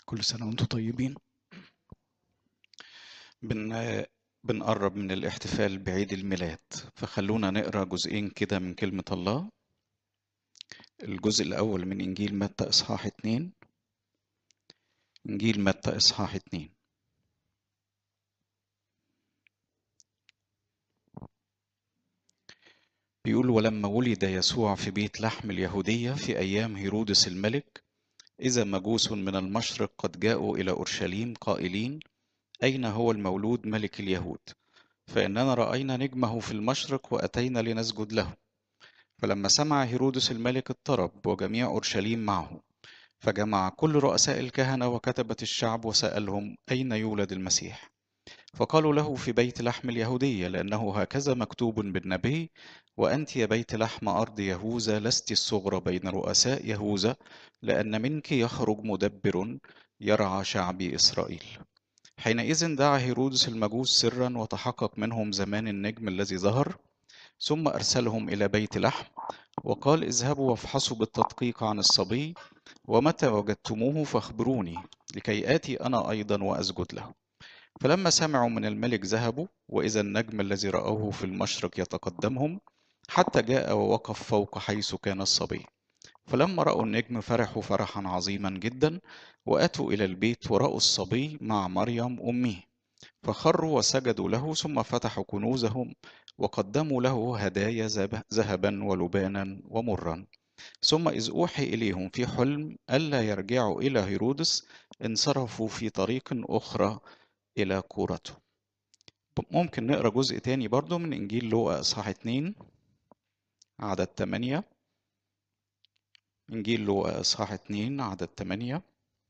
كل سنة وانتم طيبين بن... بنقرب من الاحتفال بعيد الميلاد فخلونا نقرا جزئين كده من كلمة الله الجزء الأول من إنجيل متى إصحاح اتنين إنجيل متى إصحاح اتنين بيقول ولما ولد يسوع في بيت لحم اليهودية في أيام هيرودس الملك إذا مجوس من المشرق قد جاءوا إلى أورشليم قائلين أين هو المولود ملك اليهود فإننا رأينا نجمه في المشرق وأتينا لنسجد له فلما سمع هيرودس الملك اضطرب وجميع أورشليم معه فجمع كل رؤساء الكهنة وكتبة الشعب وسألهم أين يولد المسيح فقالوا له في بيت لحم اليهودية لأنه هكذا مكتوب بالنبي وأنت يا بيت لحم أرض يهوذا لست الصغرى بين رؤساء يهوذا لأن منك يخرج مدبر يرعى شعبي إسرائيل حينئذ دعا هيرودس المجوس سرا وتحقق منهم زمان النجم الذي ظهر ثم أرسلهم إلى بيت لحم وقال اذهبوا وافحصوا بالتدقيق عن الصبي ومتى وجدتموه فاخبروني لكي آتي أنا أيضا وأسجد له فلما سمعوا من الملك ذهبوا وإذا النجم الذي رأوه في المشرق يتقدمهم حتى جاء ووقف فوق حيث كان الصبي فلما رأوا النجم فرحوا فرحا عظيما جدا وأتوا إلى البيت ورأوا الصبي مع مريم أمه فخروا وسجدوا له ثم فتحوا كنوزهم وقدموا له هدايا ذهبا ولبانا ومرا ثم إذ أوحي إليهم في حلم ألا يرجعوا إلى هيرودس انصرفوا في طريق أخرى إلى كورته ممكن نقرأ جزء تاني برضو من إنجيل لوقا إصحاح 2 عدد 8 إنجيل لوقا إصحاح 2 عدد 8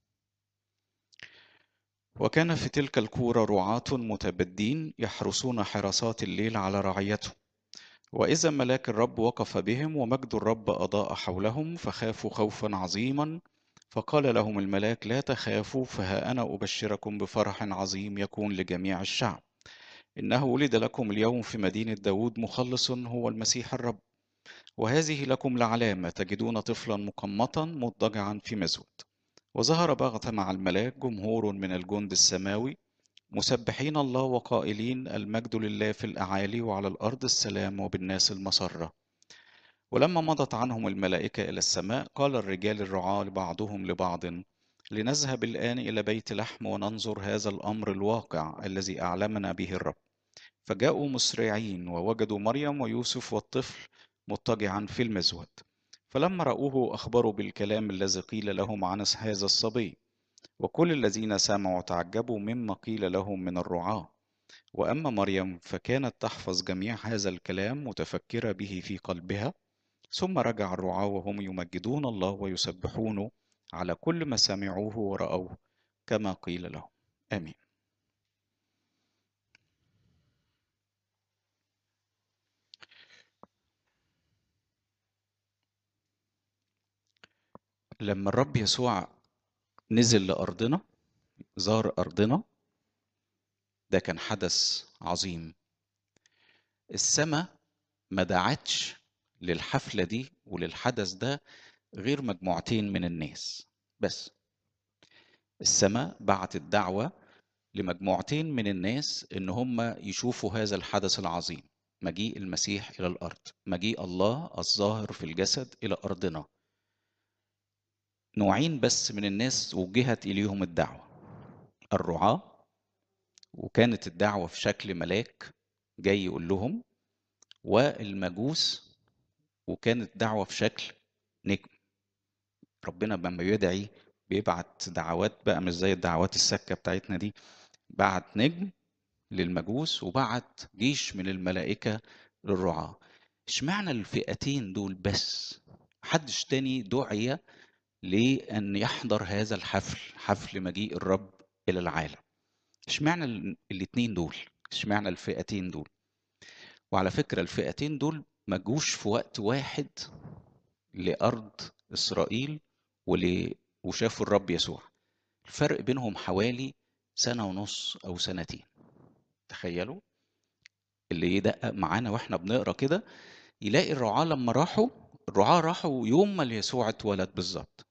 وكان في تلك الكورة رعاة متبدين يحرسون حراسات الليل على رعيته وإذا ملاك الرب وقف بهم ومجد الرب أضاء حولهم فخافوا خوفا عظيما فقال لهم الملاك لا تخافوا فها أنا أبشركم بفرح عظيم يكون لجميع الشعب إنه ولد لكم اليوم في مدينة داود مخلص هو المسيح الرب وهذه لكم لعلامة تجدون طفلا مقمطا مضطجعا في مزود وظهر بغتة مع الملاك جمهور من الجند السماوي مسبحين الله وقائلين المجد لله في الأعالي وعلى الأرض السلام وبالناس المسرة ولما مضت عنهم الملائكة إلى السماء قال الرجال الرعاة لبعضهم لبعض لنذهب الآن إلى بيت لحم وننظر هذا الأمر الواقع الذي أعلمنا به الرب فجاءوا مسرعين ووجدوا مريم ويوسف والطفل مضطجعا في المزود فلما رأوه أخبروا بالكلام الذي قيل لهم عن هذا الصبي وكل الذين سمعوا تعجبوا مما قيل لهم من الرعاة وأما مريم فكانت تحفظ جميع هذا الكلام متفكرة به في قلبها ثم رجع الرعاة وهم يمجدون الله ويسبحونه على كل ما سمعوه ورأوه كما قيل لهم آمين لما الرب يسوع نزل لأرضنا زار أرضنا ده كان حدث عظيم السماء ما دعتش للحفلة دي وللحدث ده غير مجموعتين من الناس بس السماء بعتت دعوة لمجموعتين من الناس ان هم يشوفوا هذا الحدث العظيم مجيء المسيح الى الارض مجيء الله الظاهر في الجسد الى ارضنا نوعين بس من الناس وجهت اليهم الدعوه الرعاه وكانت الدعوه في شكل ملاك جاي يقول لهم والمجوس وكانت دعوه في شكل نجم ربنا لما يدعي بيبعت دعوات بقى مش زي الدعوات السكه بتاعتنا دي بعت نجم للمجوس وبعت جيش من الملائكه للرعاه اشمعنى الفئتين دول بس محدش تاني دعي لأن يحضر هذا الحفل حفل مجيء الرب إلى العالم اشمعنى الاثنين دول اشمعنى الفئتين دول وعلى فكرة الفئتين دول ما جوش في وقت واحد لأرض إسرائيل ول... وشافوا الرب يسوع الفرق بينهم حوالي سنة ونص أو سنتين تخيلوا اللي يدقق معانا واحنا بنقرا كده يلاقي الرعاة لما راحوا الرعاة راحوا يوم ما يسوع اتولد بالظبط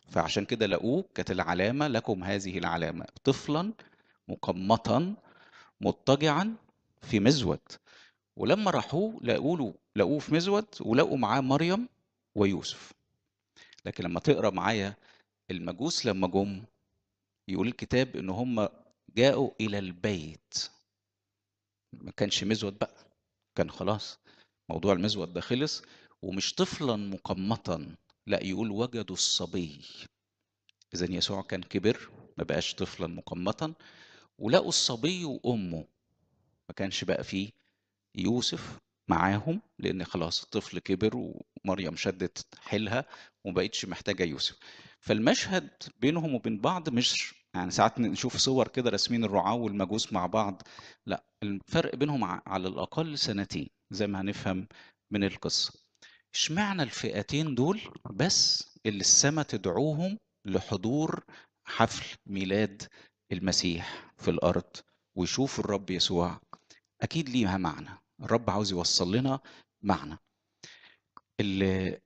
فعشان كده لقوه كانت العلامة لكم هذه العلامة طفلا مقمطا مضطجعا في مزود ولما راحوه لقوا له لقوه في مزود ولقوا معاه مريم ويوسف لكن لما تقرا معايا المجوس لما جم يقول الكتاب ان هم جاءوا الى البيت ما كانش مزود بقى كان خلاص موضوع المزود ده خلص ومش طفلا مقمطا لا يقول وجدوا الصبي اذا يسوع كان كبر ما بقاش طفلا مقمطا ولقوا الصبي وامه ما كانش بقى فيه يوسف معاهم لان خلاص الطفل كبر ومريم شدت حيلها ومبقتش محتاجه يوسف فالمشهد بينهم وبين بعض مش يعني ساعات نشوف صور كده راسمين الرعاة والمجوس مع بعض لا الفرق بينهم على الأقل سنتين زي ما هنفهم من القصة اشمعنى الفئتين دول بس اللي السماء تدعوهم لحضور حفل ميلاد المسيح في الأرض ويشوفوا الرب يسوع أكيد ليها معنى الرب عاوز يوصل لنا معنى ال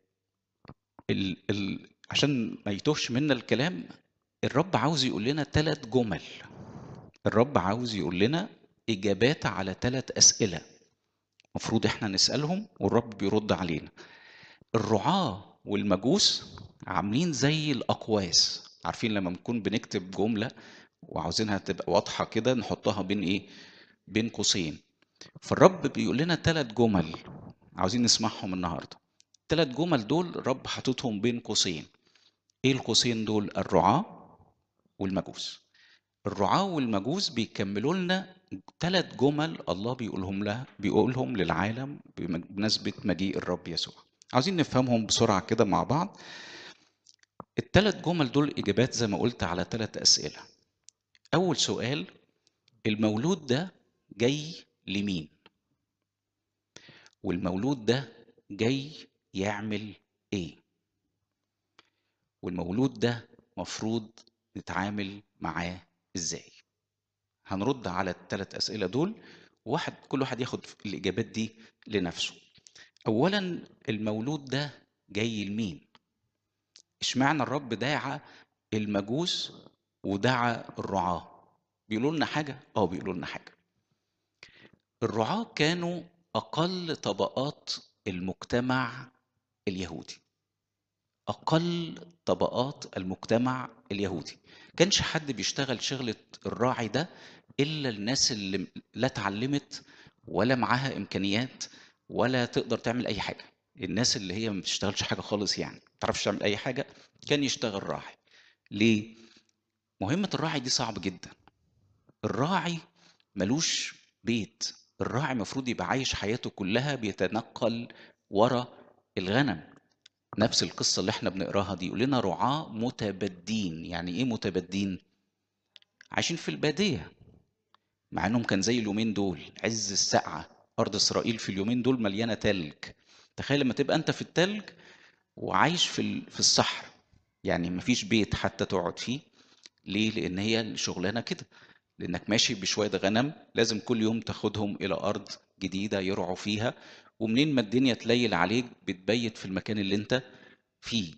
ال ال عشان ما يتوهش منا الكلام الرب عاوز يقول لنا ثلاث جمل الرب عاوز يقول لنا إجابات على ثلاث أسئلة المفروض احنا نسألهم والرب بيرد علينا الرعاة والمجوس عاملين زي الأقواس عارفين لما بنكون بنكتب جملة وعاوزينها تبقى واضحة كده نحطها بين إيه؟ بين قوسين فالرب بيقول لنا ثلاث جمل عاوزين نسمعهم النهارده الثلاث جمل دول الرب حاططهم بين قوسين ايه القوسين دول الرعاة والمجوس الرعاة والمجوس بيكملوا لنا ثلاث جمل الله بيقولهم له بيقولهم للعالم بمناسبة مجيء الرب يسوع عاوزين نفهمهم بسرعة كده مع بعض الثلاث جمل دول إجابات زي ما قلت على ثلاث أسئلة أول سؤال المولود ده جاي لمين والمولود ده جاي يعمل ايه والمولود ده مفروض نتعامل معاه ازاي هنرد على الثلاث اسئله دول واحد كل واحد ياخد الاجابات دي لنفسه اولا المولود ده جاي لمين اشمعنى الرب دعا المجوس ودعا الرعاه بيقولوا لنا حاجه اه بيقولوا لنا حاجه الرعاه كانوا اقل طبقات المجتمع اليهودي أقل طبقات المجتمع اليهودي كانش حد بيشتغل شغلة الراعي ده إلا الناس اللي لا اتعلمت ولا معاها إمكانيات ولا تقدر تعمل أي حاجة الناس اللي هي ما بتشتغلش حاجة خالص يعني ما تعرفش تعمل أي حاجة كان يشتغل راعي ليه؟ مهمة الراعي دي صعب جدا الراعي ملوش بيت الراعي المفروض يبقى عايش حياته كلها بيتنقل ورا الغنم نفس القصة اللي احنا بنقراها دي يقول لنا رعاة متبدين يعني ايه متبدين عايشين في البادية مع انهم كان زي اليومين دول عز السقعة ارض اسرائيل في اليومين دول مليانة تلج تخيل لما تبقى انت في التلج وعايش في في الصحراء يعني مفيش بيت حتى تقعد فيه ليه لان هي الشغلانه كده لانك ماشي بشويه غنم لازم كل يوم تاخدهم الى ارض جديده يرعوا فيها ومنين ما الدنيا تليل عليك بتبيت في المكان اللي انت فيه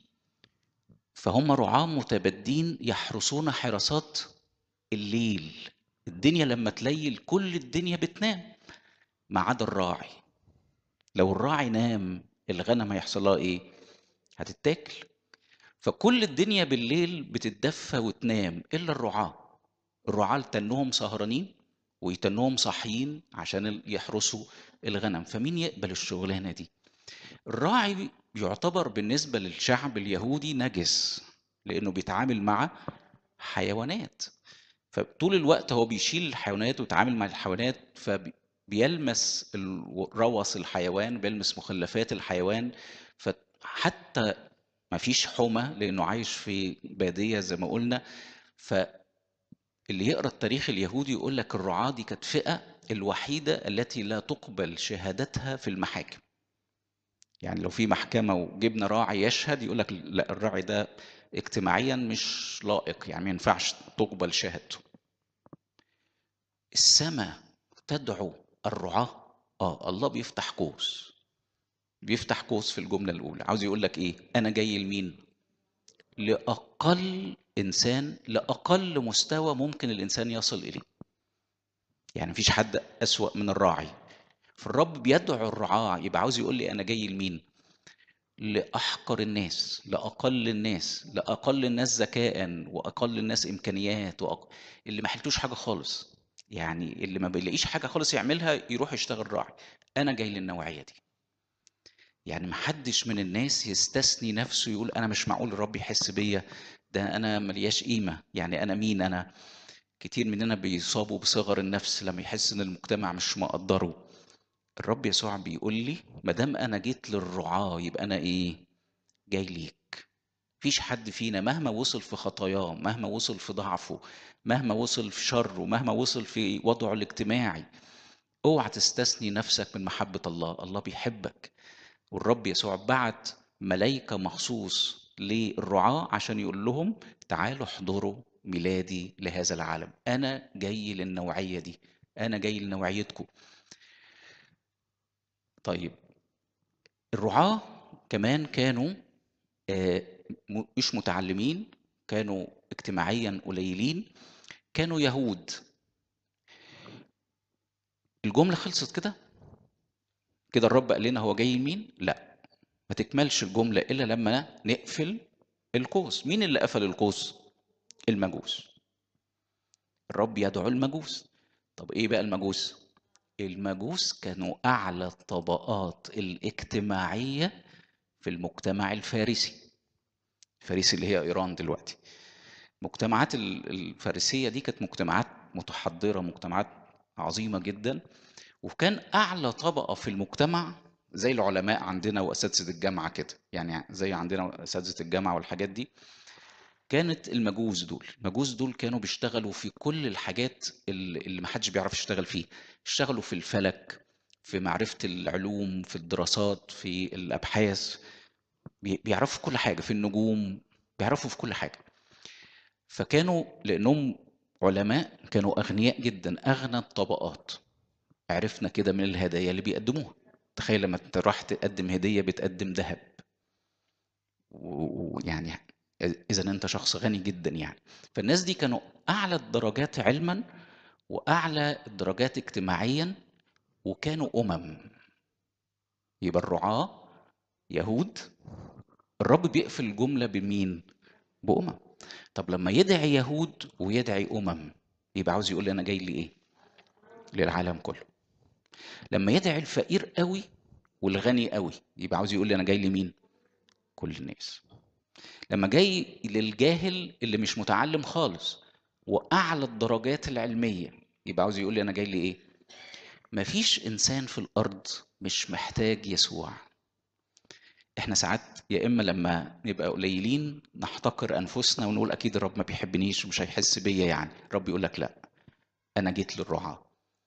فهم رعاة متبدين يحرسون حراسات الليل الدنيا لما تليل كل الدنيا بتنام ما عدا الراعي لو الراعي نام الغنم هيحصل لها ايه هتتاكل فكل الدنيا بالليل بتتدفى وتنام الا الرعاه الرعاه تنهم سهرانين ويتنهم صاحيين عشان يحرسوا الغنم فمين يقبل الشغلانه دي الراعي يعتبر بالنسبه للشعب اليهودي نجس لانه بيتعامل مع حيوانات فطول الوقت هو بيشيل الحيوانات ويتعامل مع الحيوانات فبيلمس روث الحيوان بيلمس مخلفات الحيوان فحتى ما فيش حمى لانه عايش في باديه زي ما قلنا فاللي يقرا التاريخ اليهودي يقول لك الرعاه دي كانت فئه الوحيدة التي لا تقبل شهادتها في المحاكم يعني لو في محكمة وجبنا راعي يشهد يقول لك لا الراعي ده اجتماعيا مش لائق يعني ما ينفعش تقبل شهادته السماء تدعو الرعاة اه الله بيفتح قوس بيفتح قوس في الجملة الأولى عاوز يقول لك إيه أنا جاي لمين لأقل إنسان لأقل مستوى ممكن الإنسان يصل إليه يعني مفيش حد أسوأ من الراعي فالرب بيدعو الرعاة يبقى عاوز يقول لي أنا جاي لمين لأحقر الناس لأقل الناس لأقل الناس ذكاء وأقل الناس إمكانيات وأق... اللي ما حلتوش حاجة خالص يعني اللي ما بيلاقيش حاجة خالص يعملها يروح يشتغل راعي أنا جاي للنوعية دي يعني ما حدش من الناس يستثني نفسه يقول أنا مش معقول الرب يحس بيا ده أنا ملياش قيمة يعني أنا مين أنا كتير مننا بيصابوا بصغر النفس لما يحس إن المجتمع مش مقدره الرب يسوع بيقول لي ما دام انا جيت للرعاه يبقى انا ايه جاي ليك مفيش حد فينا مهما وصل في خطاياه مهما وصل في ضعفه مهما وصل في شره مهما وصل في وضعه الاجتماعي اوعى تستثني نفسك من محبة الله الله بيحبك والرب يسوع بعت ملايكة مخصوص للرعاة عشان يقول لهم تعالوا احضروا ميلادي لهذا العالم أنا جاي للنوعية دي أنا جاي لنوعيتكم طيب الرعاة كمان كانوا آه، م- مش متعلمين كانوا اجتماعيا قليلين كانوا يهود الجملة خلصت كده كده الرب قال لنا هو جاي لمين لا ما تكملش الجملة إلا لما نقفل القوس مين اللي قفل القوس المجوس الرب يدعو المجوس طب ايه بقى المجوس المجوس كانوا اعلى الطبقات الاجتماعيه في المجتمع الفارسي الفارسي اللي هي ايران دلوقتي مجتمعات ال- الفارسيه دي كانت مجتمعات متحضره مجتمعات عظيمه جدا وكان اعلى طبقه في المجتمع زي العلماء عندنا واساتذه الجامعه كده يعني زي عندنا اساتذه الجامعه والحاجات دي كانت المجوس دول المجوس دول كانوا بيشتغلوا في كل الحاجات اللي اللي محدش بيعرف يشتغل فيه اشتغلوا في الفلك في معرفة العلوم في الدراسات في الأبحاث بي- بيعرفوا في كل حاجة في النجوم بيعرفوا في كل حاجة فكانوا لأنهم علماء كانوا أغنياء جدا أغنى الطبقات عرفنا كده من الهدايا اللي بيقدموها تخيل لما انت راح تقدم هدية بتقدم ذهب و- ويعني اذا انت شخص غني جدا يعني فالناس دي كانوا اعلى الدرجات علما واعلى الدرجات اجتماعيا وكانوا امم يبقى الرعاة يهود الرب بيقفل الجملة بمين بأمم طب لما يدعي يهود ويدعي أمم يبقى عاوز يقول لي أنا جاي لإيه للعالم كله لما يدعي الفقير قوي والغني قوي يبقى عاوز يقول لي أنا جاي لمين كل الناس لما جاي للجاهل اللي مش متعلم خالص واعلى الدرجات العلميه يبقى عاوز يقول لي انا جاي لي ايه مفيش انسان في الارض مش محتاج يسوع احنا ساعات يا اما لما نبقى قليلين نحتقر انفسنا ونقول اكيد الرب ما بيحبنيش ومش هيحس بيا يعني الرب يقول لك لا انا جيت للرعاه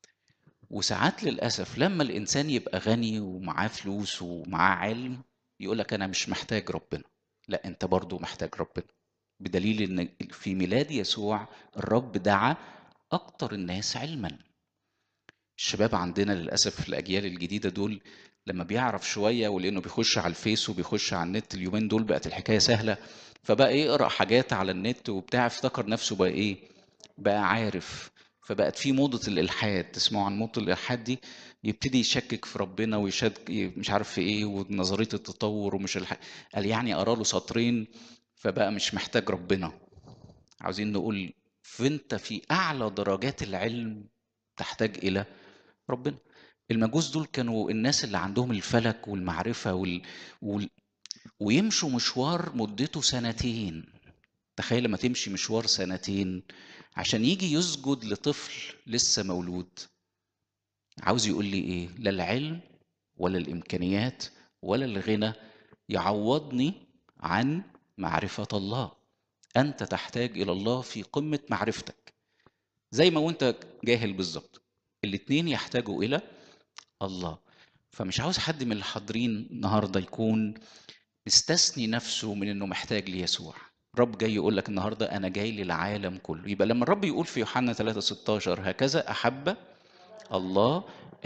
وساعات للاسف لما الانسان يبقى غني ومعاه فلوس ومعاه علم يقول لك انا مش محتاج ربنا لا انت برضو محتاج ربنا بدليل ان في ميلاد يسوع الرب دعا اكتر الناس علما الشباب عندنا للاسف في الاجيال الجديده دول لما بيعرف شويه ولانه بيخش على الفيس وبيخش على النت اليومين دول بقت الحكايه سهله فبقى يقرا حاجات على النت وبتاع افتكر نفسه بقى ايه بقى عارف فبقت في موضة الإلحاد تسمعوا عن موضة الإلحاد دي يبتدي يشكك في ربنا ويشك مش عارف في إيه ونظرية التطور ومش الح... قال يعني قرا له سطرين فبقى مش محتاج ربنا عاوزين نقول فانت في أعلى درجات العلم تحتاج إلى ربنا المجوس دول كانوا الناس اللي عندهم الفلك والمعرفة وال... وال... ويمشوا مشوار مدته سنتين تخيل لما تمشي مشوار سنتين عشان يجي يسجد لطفل لسه مولود عاوز يقول لي ايه لا العلم ولا الامكانيات ولا الغنى يعوضني عن معرفة الله انت تحتاج الى الله في قمة معرفتك زي ما وانت جاهل بالظبط الاتنين يحتاجوا الى الله فمش عاوز حد من الحاضرين النهارده يكون مستثني نفسه من انه محتاج ليسوع رب جاي يقول لك النهارده انا جاي للعالم كله يبقى لما الرب يقول في يوحنا 3 16 هكذا احب الله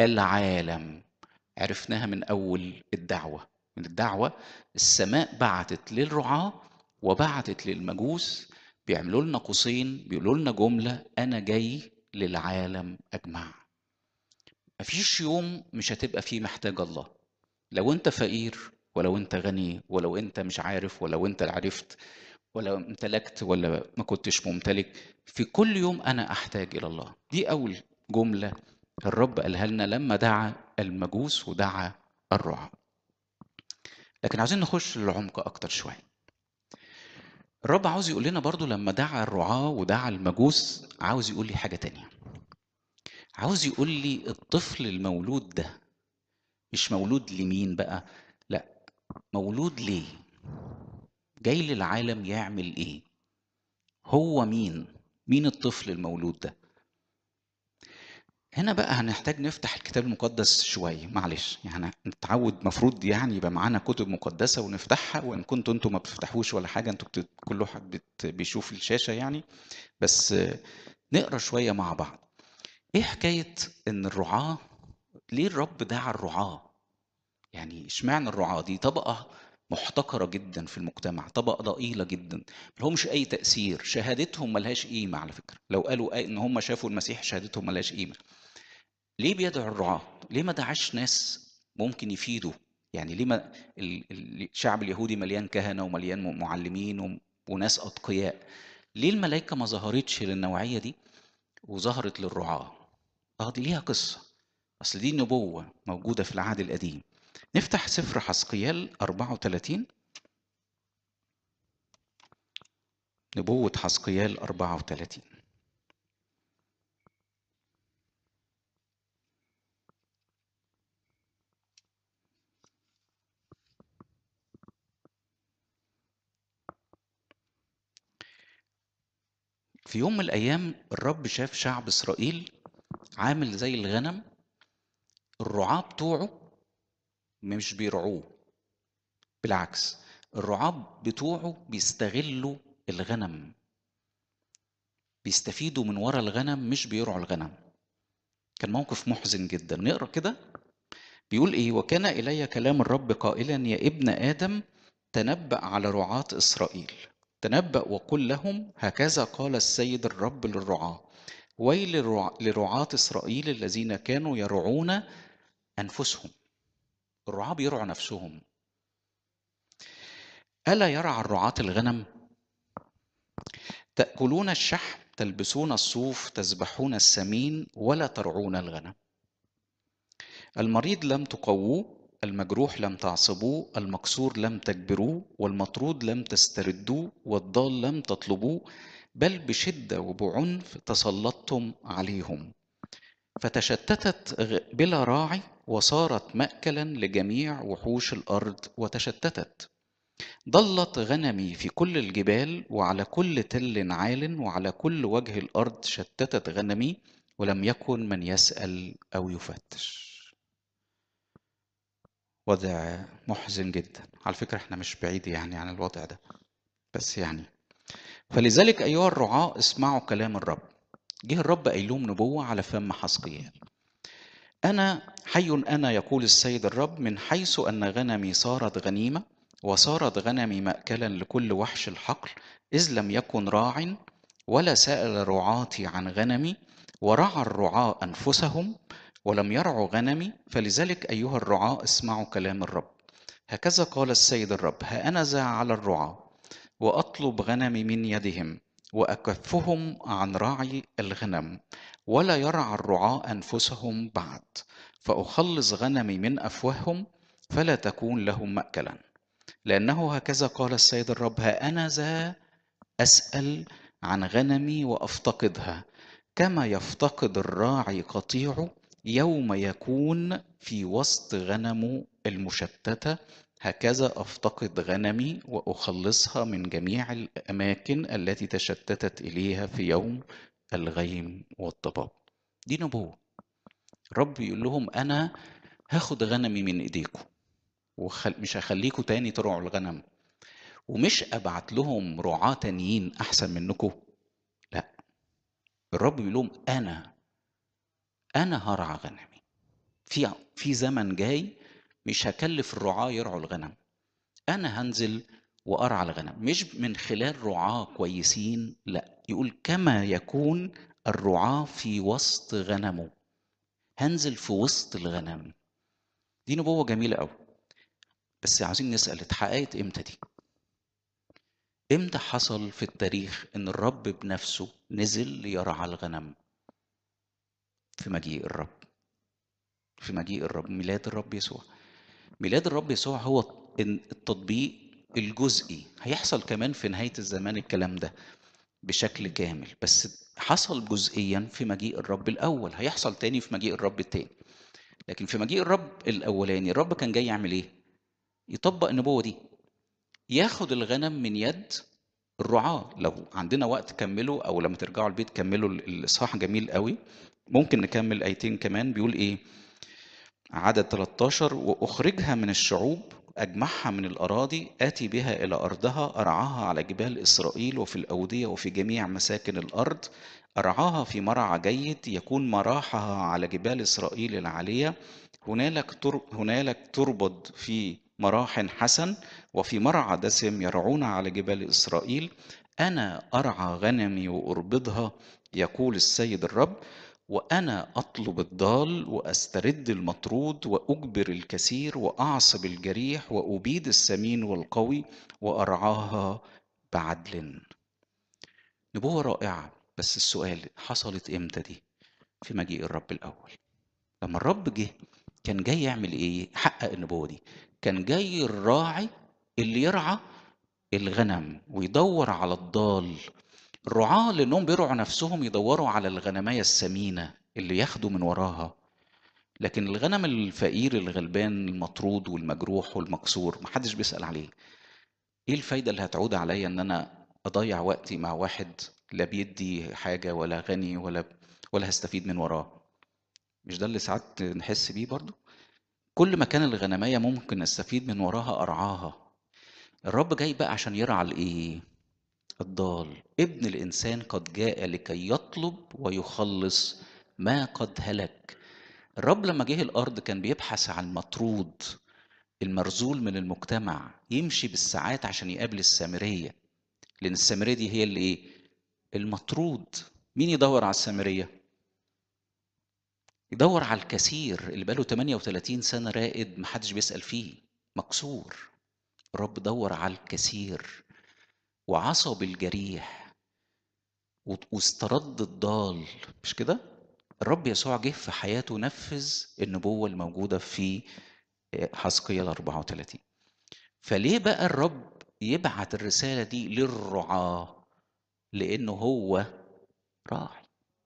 العالم عرفناها من اول الدعوه من الدعوه السماء بعتت للرعاه وبعتت للمجوس بيعملوا لنا قوسين بيقولوا لنا جملة أنا جاي للعالم أجمع مفيش يوم مش هتبقى فيه محتاج الله لو أنت فقير ولو أنت غني ولو أنت مش عارف ولو أنت عرفت ولا امتلكت ولا ما كنتش ممتلك في كل يوم أنا أحتاج إلى الله دي أول جملة الرب قالها لنا لما دعا المجوس ودعا الرعاة لكن عايزين نخش للعمق أكتر شوية الرب عاوز يقول لنا برضو لما دعا الرعاة ودعا المجوس عاوز يقول لي حاجة تانية عاوز يقول لي الطفل المولود ده مش مولود لمين بقى لا مولود ليه جاي للعالم يعمل ايه هو مين مين الطفل المولود ده هنا بقى هنحتاج نفتح الكتاب المقدس شويه معلش يعني نتعود مفروض يعني يبقى معانا كتب مقدسه ونفتحها وان كنتوا انتوا ما بتفتحوش ولا حاجه انتوا بت... كل واحد بت... بيشوف الشاشه يعني بس نقرا شويه مع بعض ايه حكايه ان الرعاه ليه الرب دعا الرعاه يعني اشمعنى الرعاه دي طبقه محتقره جدا في المجتمع طبقه ضئيله جدا ما لهمش اي تاثير شهادتهم ملهاش قيمه على فكره لو قالوا ان هم شافوا المسيح شهادتهم ملهاش قيمه ليه بيدعو الرعاة؟ ليه ما دعاش ناس ممكن يفيدوا؟ يعني ليه ما الشعب اليهودي مليان كهنة ومليان معلمين وناس أتقياء؟ ليه الملائكة ما ظهرتش للنوعية دي وظهرت للرعاة؟ اه دي ليها قصة أصل دي نبوة موجودة في العهد القديم نفتح سفر حسقيال 34 نبوة حسقيال 34 في يوم من الأيام الرب شاف شعب إسرائيل عامل زي الغنم الرعاة بتوعه مش بيرعوه بالعكس الرعاة بتوعه بيستغلوا الغنم بيستفيدوا من ورا الغنم مش بيرعوا الغنم كان موقف محزن جدا نقرا كده بيقول ايه وكان الي كلام الرب قائلا يا ابن ادم تنبأ على رعاة اسرائيل تنبأ وقل لهم هكذا قال السيد الرب للرعاة ويل لرعاة إسرائيل الذين كانوا يرعون أنفسهم الرعاة بيرعوا نفسهم ألا يرعى الرعاة الغنم تأكلون الشحم تلبسون الصوف تذبحون السمين ولا ترعون الغنم المريض لم تقووه المجروح لم تعصبوه المكسور لم تجبروه والمطرود لم تستردوه والضال لم تطلبوه بل بشدة وبعنف تسلطتم عليهم فتشتتت بلا راعي وصارت مأكلا لجميع وحوش الأرض وتشتتت ضلت غنمي في كل الجبال وعلى كل تل عال وعلى كل وجه الأرض شتتت غنمي ولم يكن من يسأل أو يفتش وضع محزن جدا على فكرة احنا مش بعيد يعني عن الوضع ده بس يعني فلذلك أيها الرعاة اسمعوا كلام الرب جه الرب قايل لهم نبوة على فم حسقيال أنا حي أنا يقول السيد الرب من حيث أن غنمي صارت غنيمة وصارت غنمي مأكلا لكل وحش الحقل إذ لم يكن راع ولا سأل رعاتي عن غنمي ورعى الرعاة أنفسهم ولم يرعوا غنمي فلذلك أيها الرعاة اسمعوا كلام الرب هكذا قال السيد الرب ها أنا ذا على الرعاة وأطلب غنمي من يدهم وأكفهم عن رعي الغنم ولا يرعى الرعاة أنفسهم بعد فأخلص غنمي من أفواههم فلا تكون لهم مأكلا لأنه هكذا قال السيد الرب ها أنا ذا أسأل عن غنمي وأفتقدها كما يفتقد الراعي قطيعه يوم يكون في وسط غنمه المشتتة هكذا أفتقد غنمي وأخلصها من جميع الأماكن التي تشتتت إليها في يوم الغيم والضباب دي نبوة رب يقول لهم أنا هاخد غنمي من إيديكم ومش هخليكم تاني ترعوا الغنم ومش أبعت لهم رعاة تانيين أحسن منكم لا الرب بيقول لهم أنا انا هرعى غنمي في في زمن جاي مش هكلف الرعاة يرعوا الغنم انا هنزل وأرعى الغنم مش من خلال رعاة كويسين لا يقول كما يكون الرعاة في وسط غنمه هنزل في وسط الغنم دي نبوة جميلة قوي بس عايزين نسأل اتحققت امتى دي امتى حصل في التاريخ ان الرب بنفسه نزل ليرعى الغنم في مجيء الرب في مجيء الرب ميلاد الرب يسوع ميلاد الرب يسوع هو التطبيق الجزئي هيحصل كمان في نهاية الزمان الكلام ده بشكل كامل بس حصل جزئيا في مجيء الرب الأول هيحصل تاني في مجيء الرب التاني لكن في مجيء الرب الأولاني الرب كان جاي يعمل إيه؟ يطبق النبوة دي ياخد الغنم من يد الرعاة لو عندنا وقت كملوا أو لما ترجعوا البيت كملوا الإصحاح جميل قوي ممكن نكمل آيتين كمان بيقول إيه عدد 13 وأخرجها من الشعوب أجمعها من الأراضي آتي بها إلى أرضها أرعاها على جبال إسرائيل وفي الأودية وفي جميع مساكن الأرض أرعاها في مرعى جيد يكون مراحها على جبال إسرائيل العالية هنالك تر... هنالك تربض في مراح حسن وفي مرعى دسم يرعون على جبال إسرائيل أنا أرعى غنمي وأربضها يقول السيد الرب وأنا أطلب الضال وأسترد المطرود وأجبر الكثير وأعصب الجريح وأبيد السمين والقوي وأرعاها بعدل نبوة رائعة بس السؤال حصلت إمتى دي في مجيء الرب الأول لما الرب جه كان جاي يعمل إيه حقق النبوة دي كان جاي الراعي اللي يرعى الغنم ويدور على الضال الرعاة لأنهم بيرعوا نفسهم يدوروا على الغنماية السمينة اللي ياخدوا من وراها لكن الغنم الفقير الغلبان المطرود والمجروح والمكسور محدش بيسأل عليه ايه الفايدة اللي هتعود عليا ان انا اضيع وقتي مع واحد لا بيدي حاجة ولا غني ولا ولا هستفيد من وراه مش ده اللي ساعات نحس بيه برضو كل ما كان الغنماية ممكن استفيد من وراها ارعاها الرب جاي بقى عشان يرعى الايه الضال ابن الإنسان قد جاء لكي يطلب ويخلص ما قد هلك الرب لما جه الأرض كان بيبحث عن المطرود المرزول من المجتمع يمشي بالساعات عشان يقابل السامرية لأن السامرية دي هي اللي إيه؟ المطرود مين يدور على السامرية؟ يدور على الكثير اللي بقاله 38 سنة رائد محدش بيسأل فيه مكسور الرب دور على الكثير وعصب الجريح واسترد الضال مش كده الرب يسوع جه في حياته نفذ النبوة الموجودة في حسقية 34 فليه بقى الرب يبعت الرسالة دي للرعاة لأنه هو راعي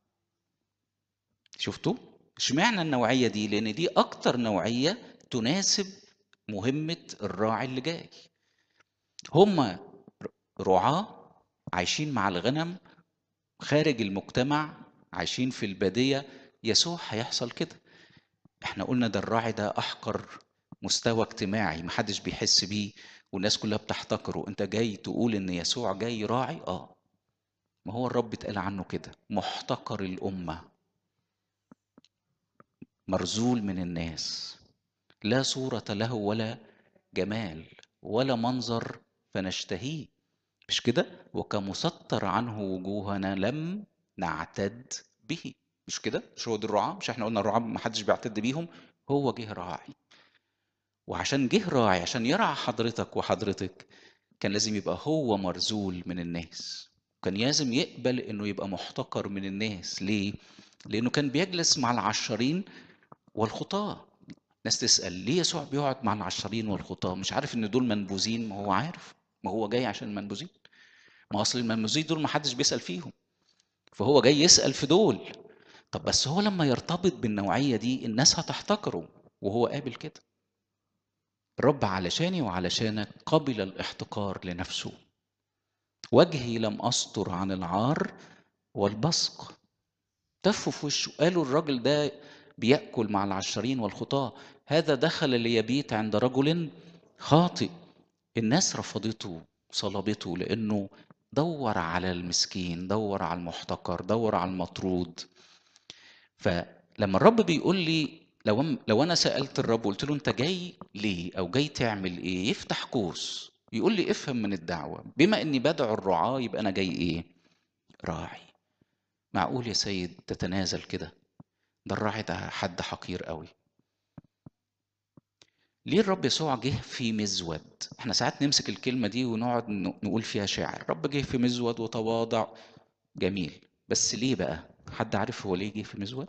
شفتوا اشمعنى النوعية دي لأن دي أكتر نوعية تناسب مهمة الراعي اللي جاي هم رعاة عايشين مع الغنم خارج المجتمع عايشين في البادية يسوع هيحصل كده احنا قلنا ده الراعي ده أحقر مستوى اجتماعي محدش بيحس بيه والناس كلها بتحتقره انت جاي تقول ان يسوع جاي راعي اه ما هو الرب اتقال عنه كده محتقر الأمة مرزول من الناس لا صورة له ولا جمال ولا منظر فنشتهيه مش كده وكمسطر عنه وجوهنا لم نعتد به مش كده مش هو دي الرعاة مش احنا قلنا الرعاة ما حدش بيعتد بيهم هو جه راعي وعشان جه راعي عشان يرعى حضرتك وحضرتك كان لازم يبقى هو مرزول من الناس كان لازم يقبل انه يبقى محتقر من الناس ليه لانه كان بيجلس مع العشرين والخطاة ناس تسأل ليه يسوع بيقعد مع العشرين والخطاة مش عارف ان دول منبوذين ما هو عارف ما هو جاي عشان المنبوذين ما اصل المنبوذين دول ما حدش بيسال فيهم فهو جاي يسال في دول طب بس هو لما يرتبط بالنوعيه دي الناس هتحتقره وهو قابل كده الرب علشاني وعلشانك قبل الاحتقار لنفسه وجهي لم استر عن العار والبصق تفوا في وشه قالوا الراجل ده بياكل مع العشرين والخطاه هذا دخل ليبيت عند رجل خاطئ الناس رفضته صلبته لانه دور على المسكين دور على المحتقر دور على المطرود فلما الرب بيقول لي لو لو انا سالت الرب قلت له انت جاي ليه او جاي تعمل ايه يفتح قوس يقول لي افهم من الدعوة بما اني بدعو الرعاة يبقى انا جاي ايه راعي معقول يا سيد تتنازل كده ده الراعي ده حد حقير قوي ليه الرب يسوع جه في مزود احنا ساعات نمسك الكلمة دي ونقعد نقول فيها شاعر الرب جه في مزود وتواضع جميل بس ليه بقى حد عارف هو ليه جه في مزود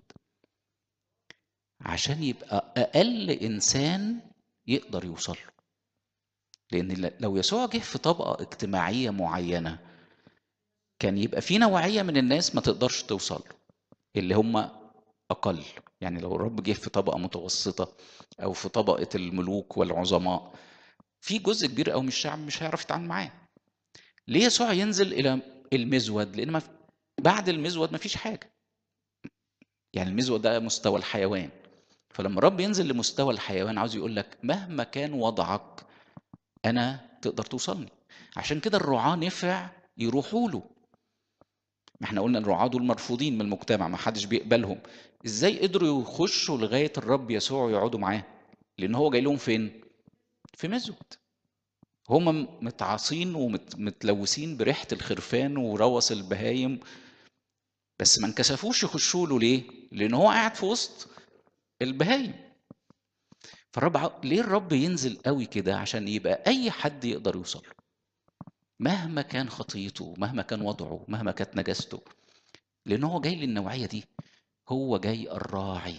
عشان يبقى اقل انسان يقدر يوصل له لان لو يسوع جه في طبقه اجتماعيه معينه كان يبقى في نوعيه من الناس ما تقدرش توصل له اللي هم اقل يعني لو الرب جه في طبقه متوسطه او في طبقه الملوك والعظماء في جزء كبير قوي من الشعب مش هيعرف يتعامل معاه ليه يسوع ينزل الى المزود لان ما بعد المزود ما فيش حاجه يعني المزود ده مستوى الحيوان فلما الرب ينزل لمستوى الحيوان عاوز يقول لك مهما كان وضعك انا تقدر توصلني عشان كده الرعاة نفع يروحوا له ما احنا قلنا الرعاة دول مرفوضين من المجتمع ما حدش بيقبلهم ازاي قدروا يخشوا لغاية الرب يسوع ويقعدوا معاه لان هو جاي لهم فين في مزود هم متعاصين ومتلوثين بريحة الخرفان وروث البهايم بس ما انكسفوش يخشوا له ليه لان هو قاعد في وسط البهايم فالرب ليه الرب ينزل قوي كده عشان يبقى اي حد يقدر يوصل له مهما كان خطيته مهما كان وضعه مهما كانت نجاسته لان هو جاي للنوعيه دي هو جاي الراعي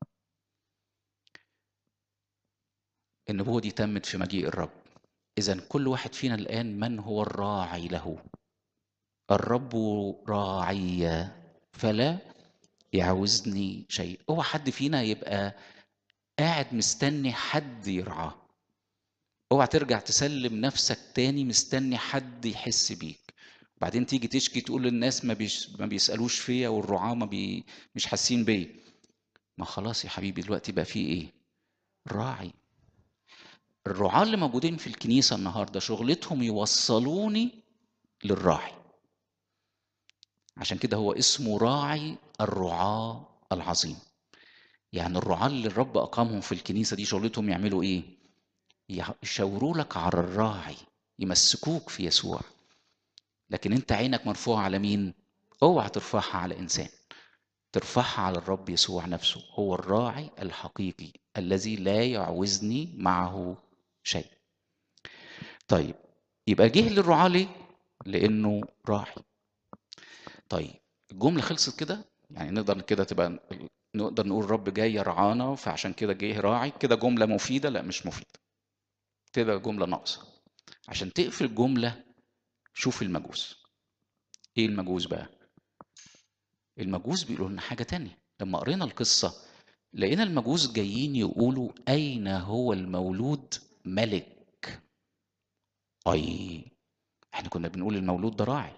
النبوه دي تمت في مجيء الرب اذا كل واحد فينا الان من هو الراعي له الرب راعي فلا يعوزني شيء هو حد فينا يبقى قاعد مستني حد يرعاه اوعى ترجع تسلم نفسك تاني مستني حد يحس بيك بعدين تيجي تشكي تقول للناس ما, بيش ما بيسالوش فيا والرعاه ما بي مش حاسين بيا ما خلاص يا حبيبي دلوقتي بقى في ايه راعي الرعاة اللي موجودين في الكنيسة النهاردة شغلتهم يوصلوني للراعي عشان كده هو اسمه راعي الرعاة العظيم يعني الرعاة اللي الرب أقامهم في الكنيسة دي شغلتهم يعملوا إيه؟ يشاوروا لك على الراعي يمسكوك في يسوع لكن أنت عينك مرفوعة على مين؟ اوعى ترفعها على إنسان ترفعها على الرب يسوع نفسه هو الراعي الحقيقي الذي لا يعوزني معه شيء طيب يبقى جه للرعاة ليه؟ لأنه راعي طيب الجملة خلصت كده يعني نقدر كده تبقى نقدر نقول الرب جاي يرعانا فعشان كده جه راعي كده جملة مفيدة لا مش مفيدة كده جملة ناقصة عشان تقفل الجملة شوف المجوس ايه المجوس بقى المجوس بيقولوا لنا حاجة تانية لما قرينا القصة لقينا المجوس جايين يقولوا أين هو المولود ملك أي احنا كنا بنقول المولود ده راعي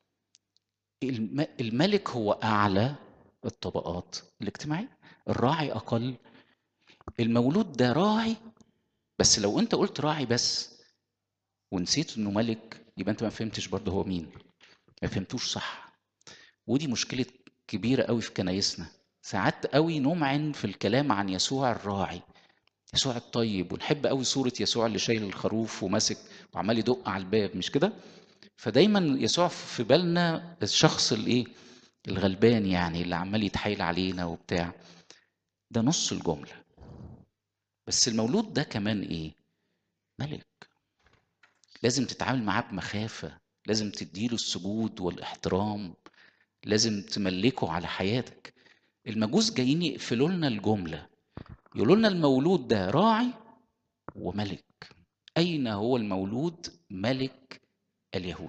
الملك هو أعلى الطبقات الاجتماعية الراعي أقل المولود ده راعي بس لو أنت قلت راعي بس ونسيت إنه ملك يبقى أنت ما فهمتش برضه هو مين ما فهمتوش صح ودي مشكلة كبيرة قوي في كنايسنا ساعات قوي نمعن في الكلام عن يسوع الراعي يسوع الطيب ونحب قوي صورة يسوع اللي شايل الخروف وماسك وعمال يدق على الباب مش كده فدايما يسوع في بالنا الشخص الايه الغلبان يعني اللي عمال يتحايل علينا وبتاع ده نص الجملة بس المولود ده كمان ايه ملك لازم تتعامل معاه بمخافة لازم تديله السجود والاحترام لازم تملكه على حياتك المجوس جايين يقفلوا لنا الجملة يقولوا لنا المولود ده راعي وملك أين هو المولود ملك اليهود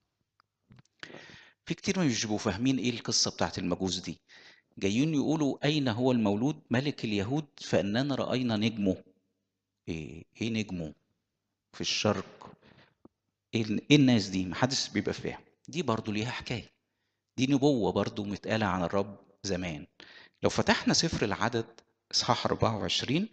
في كتير مش بيبقوا فاهمين ايه القصه بتاعت المجوس دي جايين يقولوا اين هو المولود ملك اليهود فاننا راينا نجمه ايه ايه نجمه في الشرق ايه إيه الناس دي محدش بيبقى فاهم دي برضو ليها حكايه دي نبوه برضو متقاله عن الرب زمان لو فتحنا سفر العدد اصحاح 24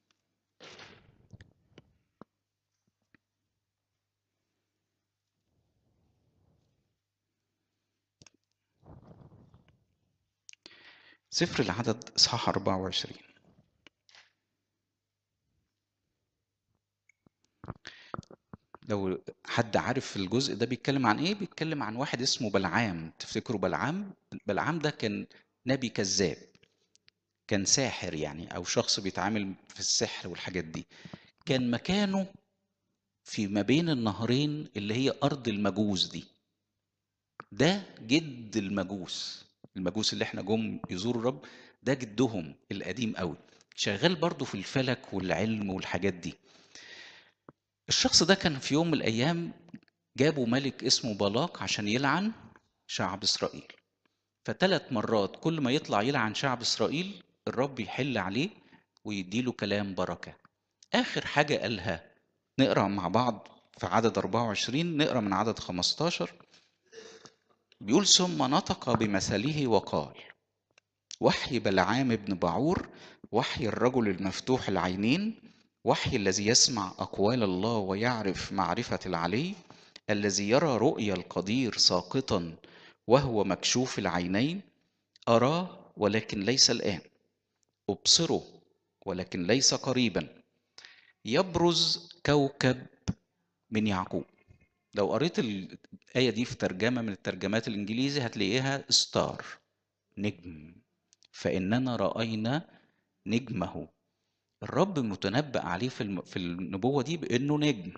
سفر العدد إصحاح 24 لو حد عارف الجزء ده بيتكلم عن ايه بيتكلم عن واحد اسمه بلعام تفتكروا بلعام بلعام ده كان نبي كذاب كان ساحر يعني او شخص بيتعامل في السحر والحاجات دي كان مكانه في ما بين النهرين اللي هي ارض المجوس دي ده جد المجوس المجوس اللي احنا جم يزوروا الرب ده جدهم القديم قوي شغال برضه في الفلك والعلم والحاجات دي الشخص ده كان في يوم من الايام جابوا ملك اسمه بلاق عشان يلعن شعب اسرائيل فثلاث مرات كل ما يطلع يلعن شعب اسرائيل الرب يحل عليه ويديله كلام بركه اخر حاجه قالها نقرا مع بعض في عدد 24 نقرا من عدد 15 بيقول ثم نطق بمثله وقال وحي بلعام بن بعور وحي الرجل المفتوح العينين وحي الذي يسمع أقوال الله ويعرف معرفة العلي الذي يرى رؤيا القدير ساقطا وهو مكشوف العينين أراه ولكن ليس الآن أبصره ولكن ليس قريبا يبرز كوكب من يعقوب لو قريت الآية دي في ترجمة من الترجمات الإنجليزي هتلاقيها ستار نجم فإننا رأينا نجمه الرب متنبأ عليه في الم- في النبوة دي بأنه نجم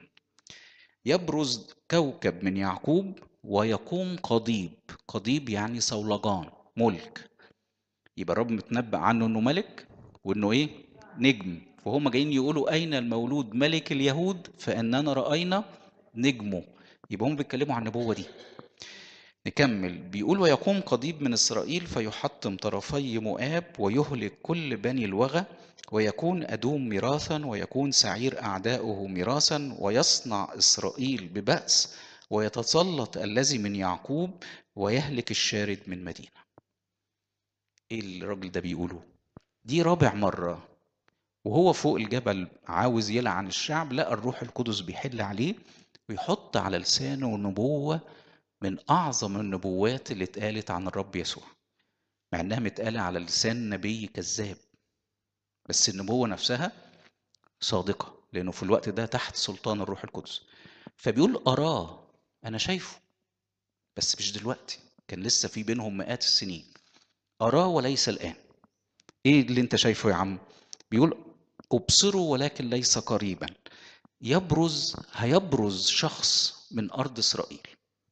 يبرز كوكب من يعقوب ويقوم قضيب قضيب يعني صولجان ملك يبقى الرب متنبأ عنه انه ملك وانه ايه نجم فهم جايين يقولوا اين المولود ملك اليهود فاننا راينا نجمه يبقى هم بيتكلموا عن النبوه دي نكمل بيقول ويقوم قضيب من إسرائيل فيحطم طرفي مؤاب ويهلك كل بني الوغى ويكون أدوم ميراثا ويكون سعير أعداؤه ميراثا ويصنع إسرائيل ببأس ويتسلط الذي من يعقوب ويهلك الشارد من مدينة إيه الراجل ده بيقوله دي رابع مرة وهو فوق الجبل عاوز يلعن الشعب لقى الروح القدس بيحل عليه ويحط على لسانه نبوة من أعظم النبوات اللي اتقالت عن الرب يسوع مع إنها متقالة على لسان نبي كذاب بس النبوة نفسها صادقة لأنه في الوقت ده تحت سلطان الروح القدس فبيقول أراه أنا شايفه بس مش دلوقتي كان لسه في بينهم مئات السنين أراه وليس الآن إيه اللي أنت شايفه يا عم بيقول أبصره ولكن ليس قريبا يبرز هيبرز شخص من أرض إسرائيل